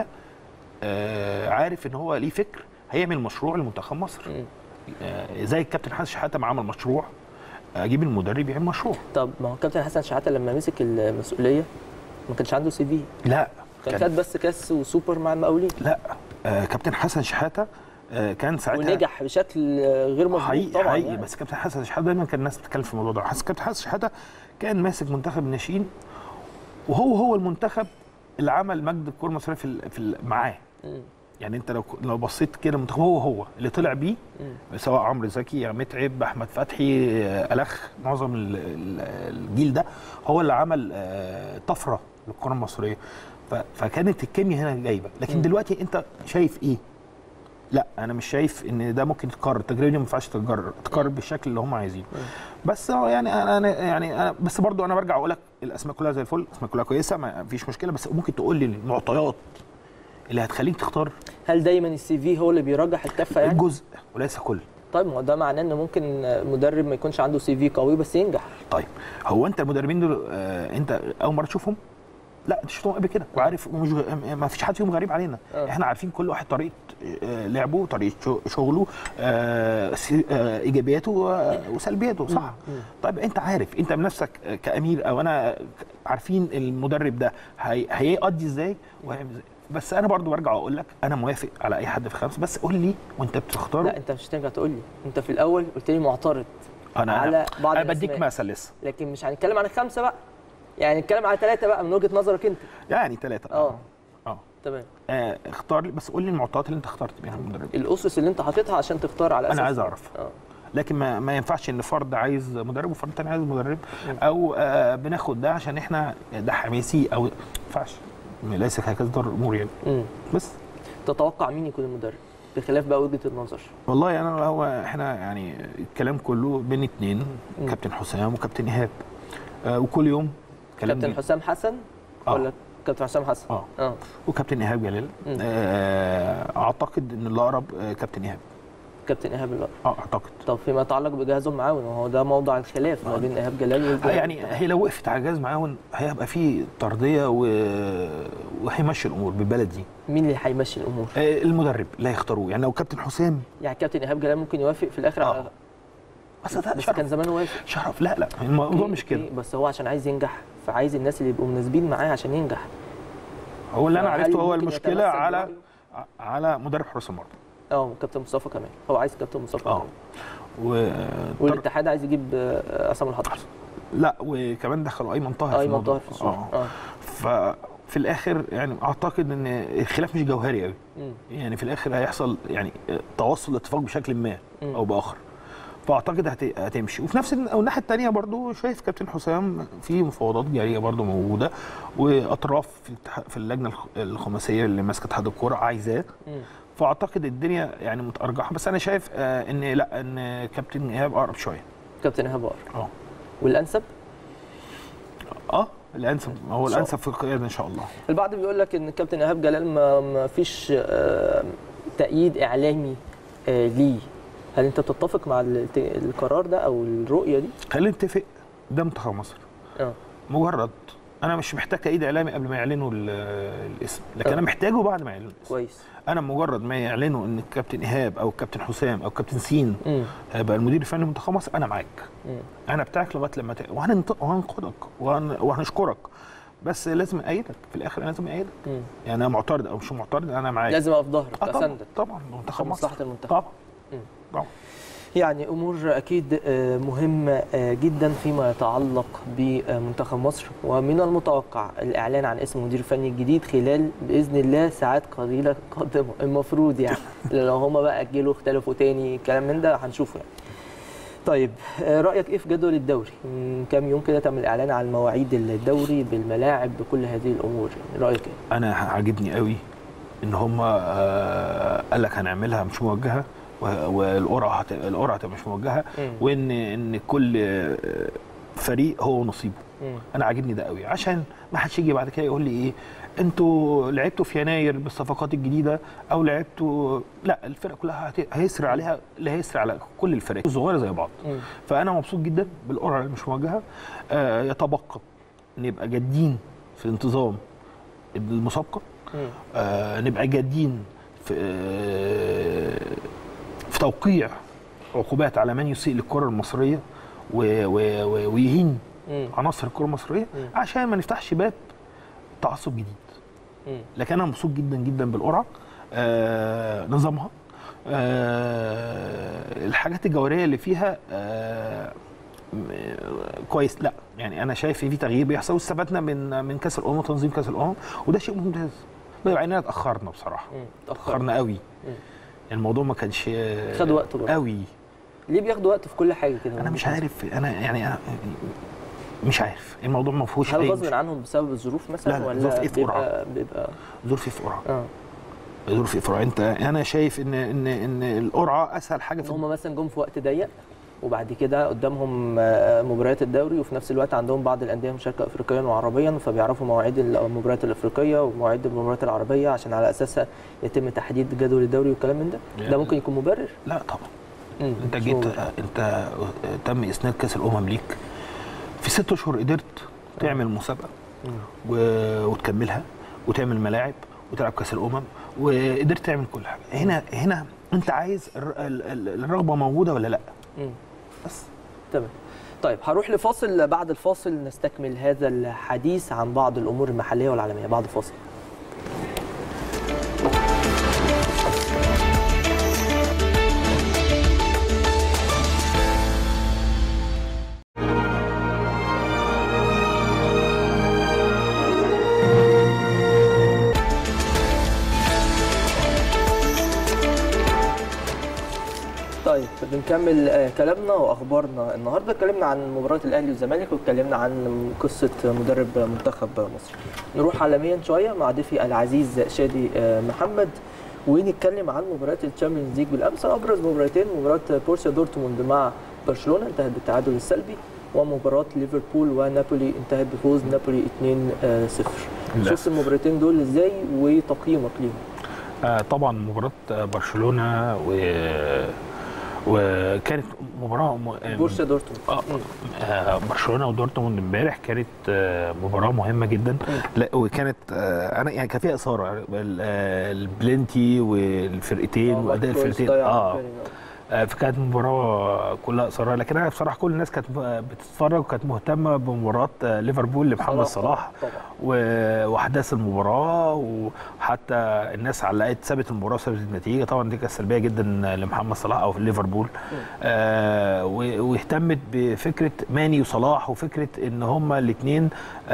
آه عارف ان هو ليه فكر هيعمل مشروع لمنتخب مصر مم. آه زي الكابتن حسن شحاته ما عمل مشروع اجيب المدرب يعمل مشروع طب ما هو كابتن حسن شحاته لما مسك المسؤوليه ما كانش عنده سي في لا كان كان خد بس كاس وسوبر مع المقاولين لا آه كابتن حسن شحاته آه كان ساعتها ونجح بشكل آه، غير مظبوط حقيقي طبعا حقيقي يعني. بس كابتن حسن شحاته دايما كان الناس بتتكلم في الموضوع ده حس كابتن حسن شحاته كان ماسك منتخب الناشئين وهو هو المنتخب اللي عمل مجد الكره المصريه في ال- في ال- معاه مم. يعني انت لو لو بصيت كده المنتخب هو هو اللي طلع بيه مم. سواء عمرو زكي متعب احمد فتحي آه، الخ معظم ال- ال- الجيل ده هو اللي عمل آه، طفره للكره المصريه ف- فكانت الكيمياء هنا جايبه لكن مم. دلوقتي انت شايف ايه لا انا مش شايف ان ده ممكن يتكرر التجربه دي ما ينفعش تتكرر تتكرر بالشكل اللي هم عايزينه بس هو يعني انا أنا- يعني أنا بس برضو انا برجع اقول لك الاسماء كلها زي الفل الاسماء كلها كويسه ما فيش مشكله بس ممكن تقول لي المعطيات اللي هتخليك تختار هل دايما السي في هو اللي بيرجح الكفه يعني جزء وليس كل طيب ما هو ده معناه ان ممكن مدرب ما يكونش عنده سي في قوي بس ينجح طيب هو انت المدربين دول آه انت اول مره تشوفهم لا انت شفتهم قبل كده وعارف ومش ما فيش حد فيهم غريب علينا آه. احنا عارفين كل واحد طريقه آه، لعبه طريقه شو- شغله آه، سي- آه، ايجابياته آه، وسلبياته صح مم. طيب انت عارف انت بنفسك آه، كامير او انا عارفين المدرب ده هي- هيقضي ازاي وهيعمل ازاي بس انا برضو برجع اقول لك انا موافق على اي حد في خمسه بس قول لي وانت بتختار لا انت مش هترجع تقول لي انت في الاول قلت لي معترض انا على بعض انا بديك الأسماء. مثل لسه لكن مش هنتكلم عن الخمسه بقى يعني نتكلم على ثلاثه بقى من وجهه نظرك انت يعني ثلاثه اه اه تمام آه، اختار لي بس قول لي المعطيات اللي انت اخترت بيها المدرب الاسس اللي انت حاططها عشان تختار على اساس انا عايز اعرف اه لكن ما, ما ينفعش ان فرد عايز مدرب وفرد تاني عايز مدرب او آه بناخد ده عشان احنا ده حماسي او ما ينفعش ليس هكذا دار الامور يعني امم بس تتوقع مين يكون المدرب بخلاف بقى وجهه النظر والله انا هو احنا يعني الكلام كله بين اتنين مم. كابتن حسام وكابتن ايهاب آه وكل يوم كلام كابتن بي- حسام حسن آه. ولا كابتن حسام حسن اه اه وكابتن ايهاب جلال مم. آه اعتقد ان الاقرب آه كابتن ايهاب كابتن ايهاب الوقت اه اعتقد طب فيما يتعلق بجهازه المعاون وهو ده موضع الخلاف ما بين ايهاب جلال آه، والجهاز يعني هي لو وقفت على جهاز معاون هيبقى في طرديه و... وهيمشي الامور بالبلد دي مين اللي هيمشي الامور آه، المدرب اللي هيختاروه يعني لو كابتن حسام يعني كابتن ايهاب جلال ممكن يوافق في الاخر آه. على بس ده بس شرف كان زمان وافق شرف لا لا الموضوع أوكي، مش كده أوكي، بس هو عشان عايز ينجح فعايز الناس اللي يبقوا مناسبين معاه عشان ينجح هو اللي انا فهل عرفته هو ممكن المشكله يتمسك على برأيه؟ على مدرب حراس المرمى اه كابتن مصطفى كمان هو عايز كابتن مصطفى اه كمان و والاتحاد عايز يجيب آه، عصام الحضر لا وكمان دخلوا ايمن طاهر في ايمن الموضوع. طاهر في الصورة اه اه ففي الاخر يعني اعتقد ان الخلاف مش جوهري قوي مم. يعني في الاخر هيحصل يعني توصل لاتفاق بشكل ما مم. او باخر فاعتقد هت- هتمشي وفي نفس الن- الناحيه الثانيه برضو شايف كابتن حسام في مفاوضات جاريه برضو موجوده واطراف في الاتحاد- في اللجنه الخ- الخماسيه اللي ماسكه اتحاد الكوره عايزاه مم. فاعتقد الدنيا يعني متارجحه بس انا شايف آه ان لا ان كابتن ايهاب اقرب شويه كابتن ايهاب بقر اه والانسب اه الانسب هو إن شاء الانسب في القياده ان شاء الله البعض بيقول لك ان كابتن ايهاب جلال ما, ما فيش آه، تأييد اعلامي آه، ليه هل انت بتتفق مع الت- القرار ده او الرؤيه دي خلينا نتفق ده منتخب مصر اه مجرد انا مش محتاج تأييد اعلامي قبل ما يعلنوا ال- الاسم لكن آه. انا محتاجه بعد ما يعلنوا الاسم كويس انا مجرد ما يعلنوا ان الكابتن ايهاب او الكابتن حسام او الكابتن سين مم. هيبقى المدير الفني لمنتخب مصر انا معاك مم. انا بتاعك لغايه لما ت... وهننط- وهنقودك وهن... وهنشكرك بس لازم ايدك في الاخر لازم ايدك مم. يعني انا معترض او مش معترض انا معاك لازم اقف ظهرك آه طبعا اساندك طبعا منتخب مصر مصلحه المنتخب طبعا مم. طبعا يعني امور اكيد آه، مهمه آه، جدا فيما يتعلق بمنتخب مصر ومن المتوقع الاعلان عن اسم المدير الفني الجديد خلال باذن الله ساعات قليله قادمه المفروض يعني لو هما بقى اجلوا اختلفوا تاني كلام من ده هنشوفه يعني. طيب آه، رايك ايه في جدول الدوري؟ من كام يوم كده تم الاعلان عن مواعيد الدوري بالملاعب بكل هذه الامور يعني رايك ايه؟ انا عاجبني قوي ان هم آه قال لك هنعملها مش موجهه و- والقرعه هت- القرعه هتبقى مش موجهه مم. وان ان كل آه، فريق هو نصيبه مم. انا عاجبني ده قوي عشان ما حدش يجي بعد كده يقول لي ايه انتوا لعبتوا في يناير بالصفقات الجديده او لعبتوا لا الفرق كلها هت- هيسري عليها اللي هيسري على كل الفرق الصغيره زي بعض مم. فانا مبسوط جدا بالقرعه اللي مش موجهه آه يتبقى نبقى جادين في انتظام المسابقه مم. آه نبقى جادين في آه في توقيع عقوبات على من يسيء للكره المصريه و- و- و- ويهين مم. عناصر الكره المصريه مم. عشان ما نفتحش باب تعصب جديد مم. لكن انا مبسوط جدا جدا بالقرعه آه نظامها آه الحاجات الجوهريه اللي فيها آه م- كويس لا يعني انا شايف في تغيير بيحصل واستفدنا من من كاس الامم وتنظيم كاس الامم وده شيء ممتاز مع اننا اتاخرنا بصراحه مم. اتأخر. اتاخرنا قوي مم. الموضوع ما كانش خد وقته برضه. قوي ليه بياخدوا وقت في كل حاجه كده انا مش عارف انا يعني أنا مش عارف الموضوع ما فيهوش هل أي غصب عنهم بسبب الظروف مثلا لا، لا، ولا ظروف إيه في بيبقى بيبقى ظروف في قرعه اه ظروف في قرعه انت انا شايف ان ان ان القرعه اسهل حاجه ان في هم مثلا جم في وقت ضيق وبعد كده قدامهم آه، مباريات الدوري وفي نفس الوقت عندهم بعض الانديه مشاركه افريقيا وعربيا فبيعرفوا مواعيد المباريات الافريقيه ومواعيد المباريات العربيه عشان على اساسها يتم تحديد جدول الدوري والكلام من ده ده لا. ممكن يكون مبرر لا طبعا مم، انت مش جيت مبرر. انت تم اسناد كاس الامم ليك في ست اشهر قدرت تعمل مسابقه مم. و- وتكملها وتعمل ملاعب وتلعب كاس الامم وقدرت تعمل كل حاجه هنا هنا انت عايز الر- ال- ال- الرغبه موجوده ولا لا مم. بس تمام طيب هروح لفاصل بعد الفاصل نستكمل هذا الحديث عن بعض الامور المحليه والعالميه بعد الفاصل طيب بنكمل آه، كلامنا واخبارنا النهارده اتكلمنا عن مباراه الاهلي والزمالك واتكلمنا عن قصه مدرب منتخب مصر نروح عالميا شويه مع ضيفي العزيز شادي آه، محمد ونتكلم عن مباريات الشامبيونز ليج بالامس ابرز مباراتين مباراه بورسيا دورتموند مع برشلونه انتهت بالتعادل السلبي ومباراه ليفربول ونابولي انتهت بفوز نابولي 2-0 للأسف. شفت المباراتين دول ازاي وتقييمك ليهم آه طبعا مباراه برشلونه و وكانت مباراه م... بورسيا دورتموند آه آه، برشلونه ودورتموند امبارح كانت آه، مباراه مهمه جدا لا وكانت آه، انا يعني كان فيها اثاره ال- آه، البلنتي والفرقتين آه، واداء ماركوس الفرقتين ضيع اه الثاني. آه، فكانت مباراه كلها اثاره لكن انا بصراحه كل الناس كانت بتتفرج وكانت مهتمه بمباراه آه، ليفربول لمحمد صلاح طبعا و- واحداث المباراه وحتى الناس علقت سابت المباراه وسابت النتيجه طبعا دي كانت سلبيه جدا لمحمد صلاح او في ليفربول آه و- واهتمت بفكره ماني وصلاح وفكره ان هما الاثنين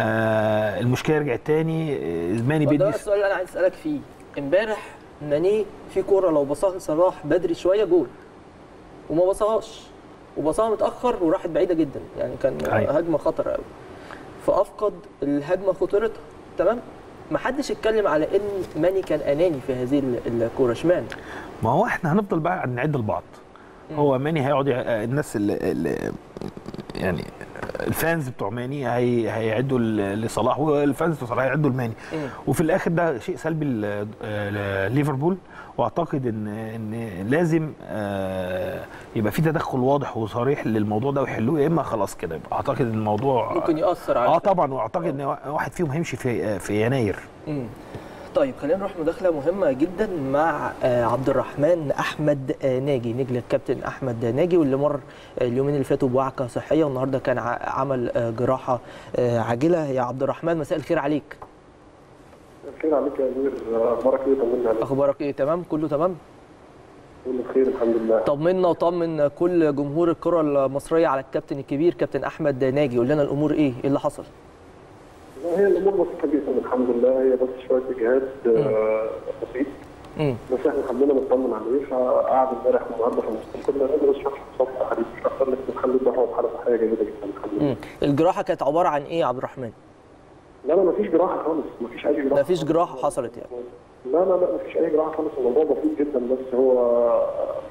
آه المشكله رجعت تاني آه، ماني ده بيدي السؤال اللي انا عايز اسالك فيه امبارح ماني في كوره لو بصاها لصلاح بدري شويه جول وما بصاهاش وبصاها متاخر وراحت بعيده جدا يعني كان أيوة. هجمه خطر قوي فافقد الهجمه خطورتها تمام ما حدش اتكلم على ان ماني كان اناني في هذه ال- الكوره اشمعنى ما هو احنا هنفضل بقى نعد لبعض هو ماني هيقعد يع- الناس اللي, اللي يعني الفانز بتوع ماني هي هيعدوا ل- لصلاح والفانز بتوع صلاح هيعدوا لماني مم. وفي الاخر ده شيء سلبي ل- آه، لليفربول واعتقد ان ان لازم آه، يبقى في تدخل واضح وصريح للموضوع ده ويحلوه يا اما خلاص كده يبقى اعتقد ان الموضوع ممكن ياثر على اه طبعا واعتقد ان واحد فيهم هيمشي في في يناير مم. طيب خلينا نروح مداخلة مهمة جدا مع آه، عبد الرحمن أحمد آه، ناجي نجل الكابتن أحمد ناجي واللي مر آه، اليومين اللي فاتوا بوعكة صحية والنهاردة كان ع- عمل آه، جراحة آه، عاجلة يا عبد الرحمن مساء الخير عليك الخير عليك يا امير اخبارك ايه طمنا عليك أخبارك إيه تمام كله تمام كله بخير الحمد لله طمنا وطمن كل جمهور الكرة المصرية على الكابتن الكبير كابتن أحمد ناجي قول لنا الأمور إيه إيه اللي حصل لا، هي الامور بسيطه جدا الحمد لله هي بس شويه اجهاد آه، بسيط مم. بس احنا حبينا نطمن عليه فقعد امبارح والنهارده في المستشفى كنا ندرس شرح صوت حديث مش اكتر لكن الحمد لله هو في حاله صحيه جيده جدا الحمد لله مم. الجراحة كانت عبارة عن إيه يا عبد الرحمن لا لا مفيش جراحه خالص مفيش اي جراحه مفيش جراحة حصلت يعني لا لا لا مفيش اي جراحه خالص الموضوع بسيط جدا بس هو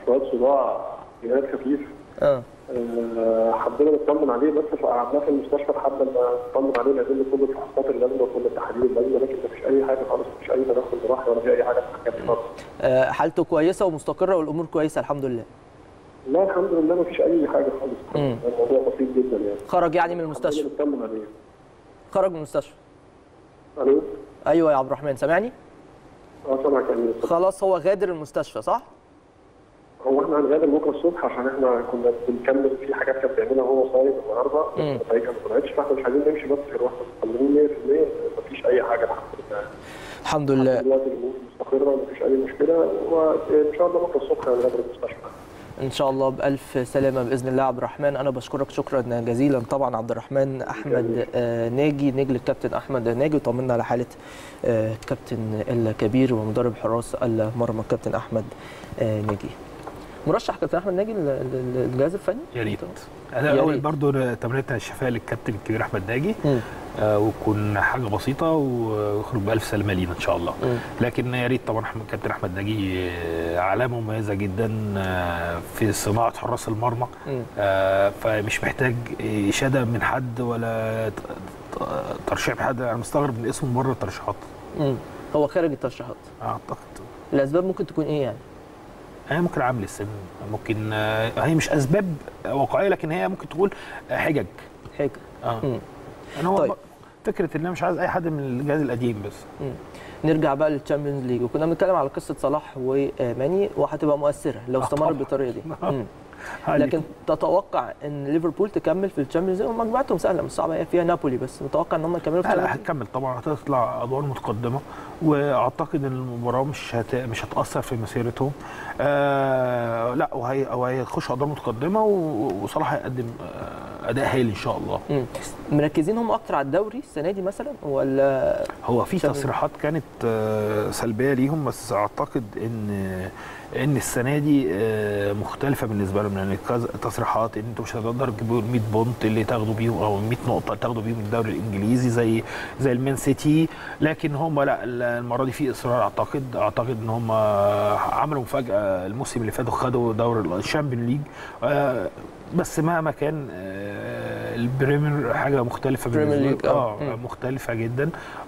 شويه صداع جهاز خفيف اه آه، حبينا نطمن عليه بس فقعدناه في المستشفى لحد ما نطمن عليه نعمل له كل الفحوصات اللازمه وكل التحاليل اللازمه لكن مفيش اي حاجه خالص مفيش اي تدخل جراحي ولا في اي حاجه في الحاجات دي خالص آه، حالته كويسه ومستقره والامور كويسه الحمد لله لا الحمد لله مفيش اي حاجه خالص مم. الموضوع بسيط جدا يعني خرج يعني من المستشفى حبينا نطمن عليه خرج من المستشفى الو ايوه يا عبد الرحمن سامعني اه سامعك يا امير خلاص هو غادر المستشفى صح هو احنا هنغادر بكره الصبح عشان احنا كنا بنكمل في حاجات كان بيعملها هو صايم النهارده مم. النتائج ما طلعتش فاحنا مش عايزين نمشي بس غير واحنا مطمنين 100% مفيش اي حاجه الحمد لله الحمد لله دلوقتي الامور مستقره مفيش اي مشكله وان شاء الله بكره الصبح هنغادر المستشفى ان شاء الله بالف سلامه باذن الله عبد الرحمن انا بشكرك شكرا جزيلا طبعا عبد الرحمن احمد آه، ناجي نجل الكابتن احمد ناجي وطمنا على حاله آه، الكابتن الكبير ومدرب حراس المرمى الكابتن احمد آه، ناجي مرشح كابتن احمد ناجي لل- لل- للجهاز الفني يا ريت يا انا اول ريت. برضو تمرينة الشفاء للكابتن الكبير احمد ناجي مم. آه وتكون حاجه بسيطه ويخرج بالف سلامه لينا ان شاء الله مم. لكن يا ريت طبعا أحمد- كابتن احمد ناجي آه، علامه مميزه جدا آه، في صناعه حراس المرمى مم. آه، فمش محتاج اشاده من حد ولا ت- ت- ترشيح من حد انا مستغرب من اسمه بره الترشيحات مم. هو خارج الترشيحات اعتقد الاسباب ممكن تكون ايه يعني هي ممكن عامل السن ممكن آه، هي مش اسباب واقعيه لكن هي ممكن تقول آه، حجج حاجه اه مم. انا هو طيب. فكره ان انا مش عايز اي حد من الجهاز القديم بس مم. نرجع بقى للتشامبيونز ليج وكنا بنتكلم على قصه صلاح وماني وهتبقى مؤثره لو آه استمرت طبعاً. بالطريقه دي آه. مم. هل- لكن تتوقع ان ليفربول تكمل في الشامبيونز ليج ومجموعتهم سهله مش صعبه هي فيها نابولي بس متوقع ان هم يكملوا في لا لا الشامبيونز ليج؟ هتكمل طبعا هتطلع ادوار متقدمه واعتقد ان المباراه مش هت... مش هتاثر في مسيرتهم آه لا وهي وهيخش ادوار متقدمه و- وصلاح هيقدم آه اداء هايل ان شاء الله مم. مركزين هم اكتر على الدوري السنه دي مثلا ولا هو في شامل. تصريحات كانت آه، سلبيه ليهم بس اعتقد ان ان السنه دي آه، مختلفه بالنسبه لهم يعني كذا تصريحات ان انتوا مش هتقدروا تجيبوا ال 100 بونت اللي تاخدوا بيهم او 100 نقطه تاخدوا بيهم الدوري الانجليزي زي زي المان سيتي لكن هم لا المره دي في اصرار اعتقد اعتقد ان هم عملوا مفاجاه الموسم اللي فات وخدوا دوري الشامبيون ليج آه، بس مهما كان آه، البريمير حاجه مختلفه بريمير بالنسبه ليج، لهم. آه. اه مم. مختلفه جدا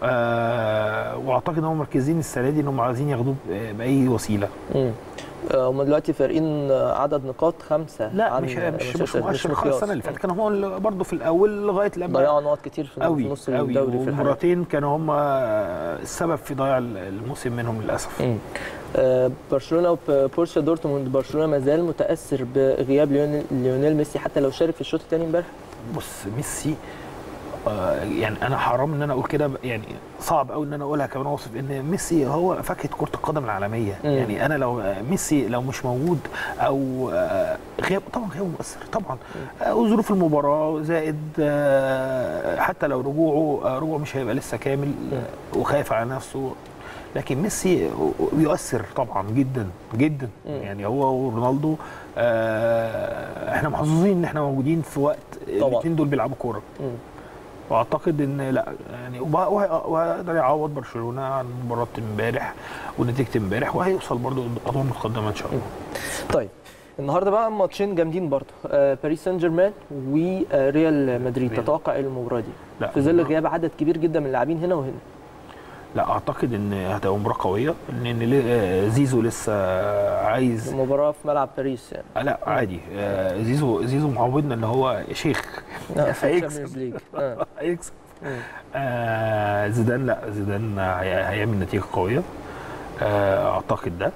آه واعتقد ان هم مركزين السنه دي ان هم عايزين ياخدوه ب- باي وسيله مم. آه، هم دلوقتي فارقين آه، عدد نقاط خمسه لا عن مش مش مش مانشستر، مؤشر خالص مقياس. السنه اللي فاتت كانوا هم برضه في الاول لغايه لما ضيعوا نقط كتير في قوي في نص قوي الدوري في الحقيقه ومباراتين كانوا هم السبب في ضياع الموسم منهم للاسف مم. آه، برشلونه وبورسيا دورتموند برشلونه ما زال متاثر بغياب ليونيل, ليونيل ميسي حتى لو شارك في الشوط الثاني امبارح بص ميسي آه يعني انا حرام ان انا اقول كده يعني صعب قوي ان انا اقولها كمان اوصف ان ميسي هو فاكهه كره القدم العالميه مم. يعني انا لو آه، ميسي لو مش موجود او آه، غياب طبعا غيابه مؤثر طبعا آه، وظروف المباراه زائد آه، حتى لو رجوعه آه، رجوعه مش هيبقى لسه كامل آه، وخايف على نفسه لكن ميسي بيؤثر طبعا جدا جدا مم. يعني هو ورونالدو آه، احنا محظوظين ان احنا موجودين في وقت طبعا. الاثنين دول بيلعبوا كوره مم. واعتقد ان لا يعني وبقى- وه- وهيقدر يعوض برشلونه عن مباراه امبارح ونتيجه امبارح وهيوصل برضه ادوار متقدمه ان شاء الله طيب النهارده بقى ماتشين جامدين برضه آه، باريس سان جيرمان وريال مدريد ريال. تتوقع ايه المباراه دي لا في ظل غياب عدد كبير جدا من اللاعبين هنا وهنا لا اعتقد ان هتبقى مباراه قويه لان لي- آه، زيزو لسه عايز المباراه في ملعب باريس يعني آه، لا عادي آه، زيزو زيزو معودنا ان هو شيخ آه، في هيكسب. الشامبيونز ليج آه. هيكسب مم. آه زيدان لا زيدان هي- هيعمل نتيجه قويه آه اعتقد ده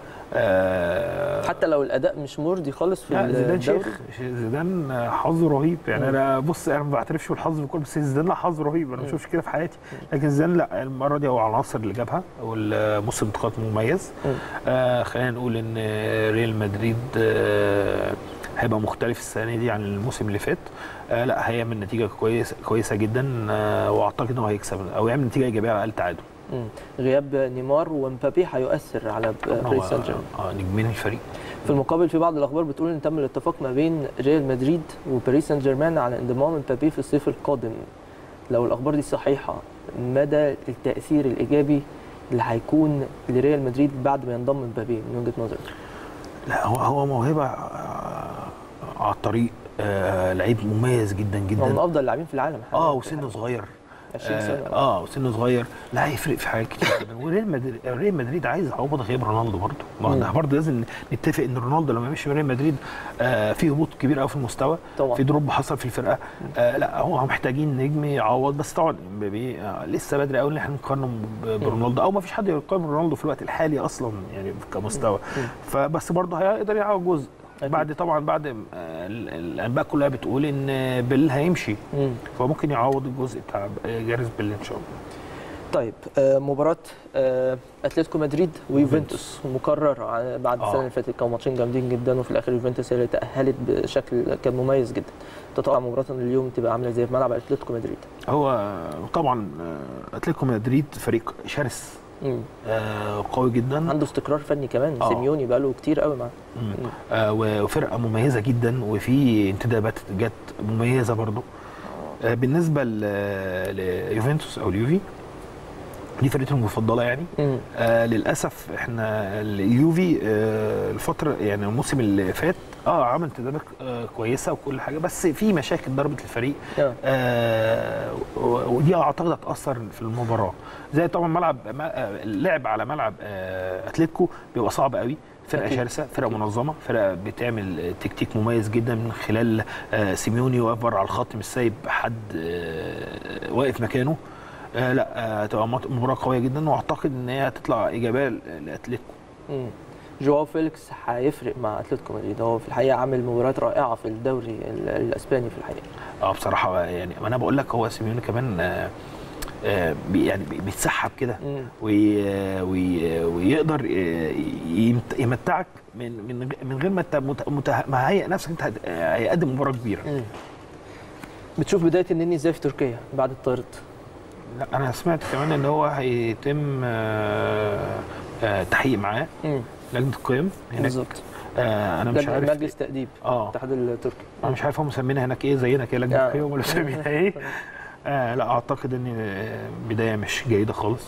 آه حتى لو الاداء مش مرضي خالص في لا زيدان الدوري شيخ زيدان حظه رهيب يعني انا بص انا ما بعترفش بالحظ بالكل بس زيدان لا حظ رهيب انا ما بشوفش كده في حياتي لكن زيدان لا المره دي هو على العناصر اللي جابها والموسم انتقالات مميز مم. آه خلينا نقول ان ريال مدريد آه هيبقى مختلف السنه دي عن الموسم اللي فات آه لا هيعمل نتيجه كويسه كويسه جدا آه واعتقد انه هيكسب او يعمل نتيجه ايجابيه على الاقل تعادل مم. غياب نيمار ومبابي هيؤثر على باريس سان جيرمان اه نجمين الفريق في المقابل في بعض الاخبار بتقول ان تم الاتفاق ما بين ريال مدريد وباريس سان جيرمان على انضمام مبابي في الصيف القادم لو الاخبار دي صحيحه مدى التاثير الايجابي اللي هيكون لريال مدريد بعد ما ينضم مبابي من وجهه نظرك لا هو هو موهبه آه، على الطريق آه، لعيب مميز جدا هو من جدا افضل اللاعبين في العالم اه وسنه صغير 20 سنه اه, آه وسنه صغير لا هيفرق في حاجات كتير جدا وريال مدريد ريال مدريد عايز يعوض غياب رونالدو برضه ما مم. احنا برضه لازم نتفق ان رونالدو لما مشي من ريال مدريد آه في هبوط كبير قوي في المستوى طبعا. في دروب حصل في الفرقه آه لا هو محتاجين نجم يعوض بس طبعا مبابي آه لسه بدري قوي ان احنا نقارنه ب- برونالدو او ما فيش حد يقارن رونالدو في الوقت الحالي اصلا يعني كمستوى فبس برضه هيقدر يعوض جزء أكيد. بعد بعد طبعا بعد آه، ال- الانباء كلها بتقول ان بيل هيمشي مم. فممكن يعوض الجزء بتاع جاريس بيل ان شاء الله طيب آه، مباراة آه، اتلتيكو مدريد ويوفنتوس مقرر ع- بعد آه. السنة اللي فاتت كانوا ماتشين جامدين جدا وفي الاخر يوفنتوس هي اللي تأهلت بشكل كان مميز جدا. تتوقع مباراة اليوم تبقى عاملة ازاي في ملعب اتلتيكو مدريد؟ هو طبعا آه، اتلتيكو مدريد فريق شرس مم. آه، قوي جدا عنده استقرار فني كمان آه. سيميوني بقاله كتير قوي معاه. مم. آه، وفرقه مميزه جدا وفي انتدابات جت مميزه برضو آه، بالنسبه ل- ليوفنتوس او اليوفي دي فرقتي المفضله يعني مم. آه للاسف احنا اليوفي آه الفتره يعني الموسم اللي فات اه عمل انتدابات آه كويسه وكل حاجه بس في مشاكل ضربت الفريق آه. آه و- ودي اعتقد هتاثر في المباراه زي طبعا ملعب ما- آه، اللعب على ملعب آه اتلتيكو بيبقى صعب قوي فرقه أكيد. شرسه فرقه منظمه فرقه بتعمل آه، تكتيك مميز جدا من خلال آه سيميوني واقف بره على الخط مش سايب حد آه واقف مكانه آه لا آه، هتبقى مط- مباراه قويه جدا واعتقد ان هي هتطلع ايجابيه ل- لاتلتيكو مم. جواو فيليكس هيفرق مع اتلتيكو مدريد هو في الحقيقة عامل مباريات رائعة في الدوري ال- الاسباني في الحقيقة. اه بصراحه يعني ما انا بقول لك هو سيميوني كمان آه آه بي- يعني بي- بيتسحب كده مم. وي- وي- ويقدر آه، يمت- يمتعك من من غ- من غير ما انت مت- مت- مهيئ نفسك انت هت- آه، هيقدم مباراه كبيره مم. بتشوف بداية النني ازاي في تركيا بعد الطرد؟ لا انا سمعت كمان ان هو هيتم آه، آه، تحقيق معاه مم. لجنه القيم هناك بالظبط. آه انا مش لجنة- عارف مجلس تأديب اه الاتحاد التركي. انا مش عارف هم مسمينها هناك ايه زينا كده لجنه آه. قيم ولا مسمينها ايه آه لا اعتقد ان آه، بدايه مش جيده خالص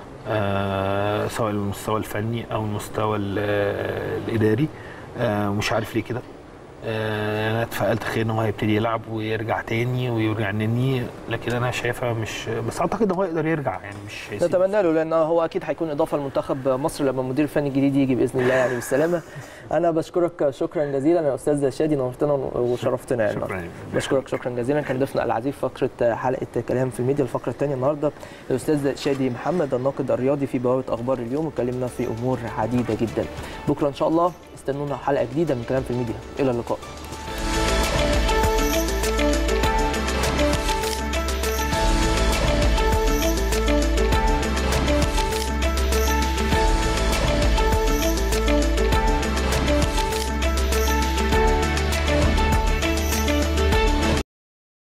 آه سواء المستوى الفني او المستوى ال- آه، الاداري آه مش عارف ليه كده آه انا اتفائلت خير ان هو هيبتدي يلعب ويرجع تاني ويرجع نني لكن انا شايفها مش بس اعتقد ان هو يقدر يرجع يعني مش هيسيب. نتمنى له لان هو اكيد هيكون اضافه لمنتخب مصر لما المدير الفني الجديد يجي باذن الله يعني بالسلامه انا بشكرك شكرا جزيلا يا استاذ شادي نورتنا وشرفتنا يعني شكرا بشكرك شكرا جزيلا كان ضيفنا العزيز في فقره حلقه كلام في الميديا الفقره الثانيه النهارده الاستاذ شادي محمد الناقد الرياضي في بوابه اخبار اليوم واتكلمنا في امور عديده جدا بكره ان شاء الله استنونا حلقه جديده من كلام في الميديا الى اللقاء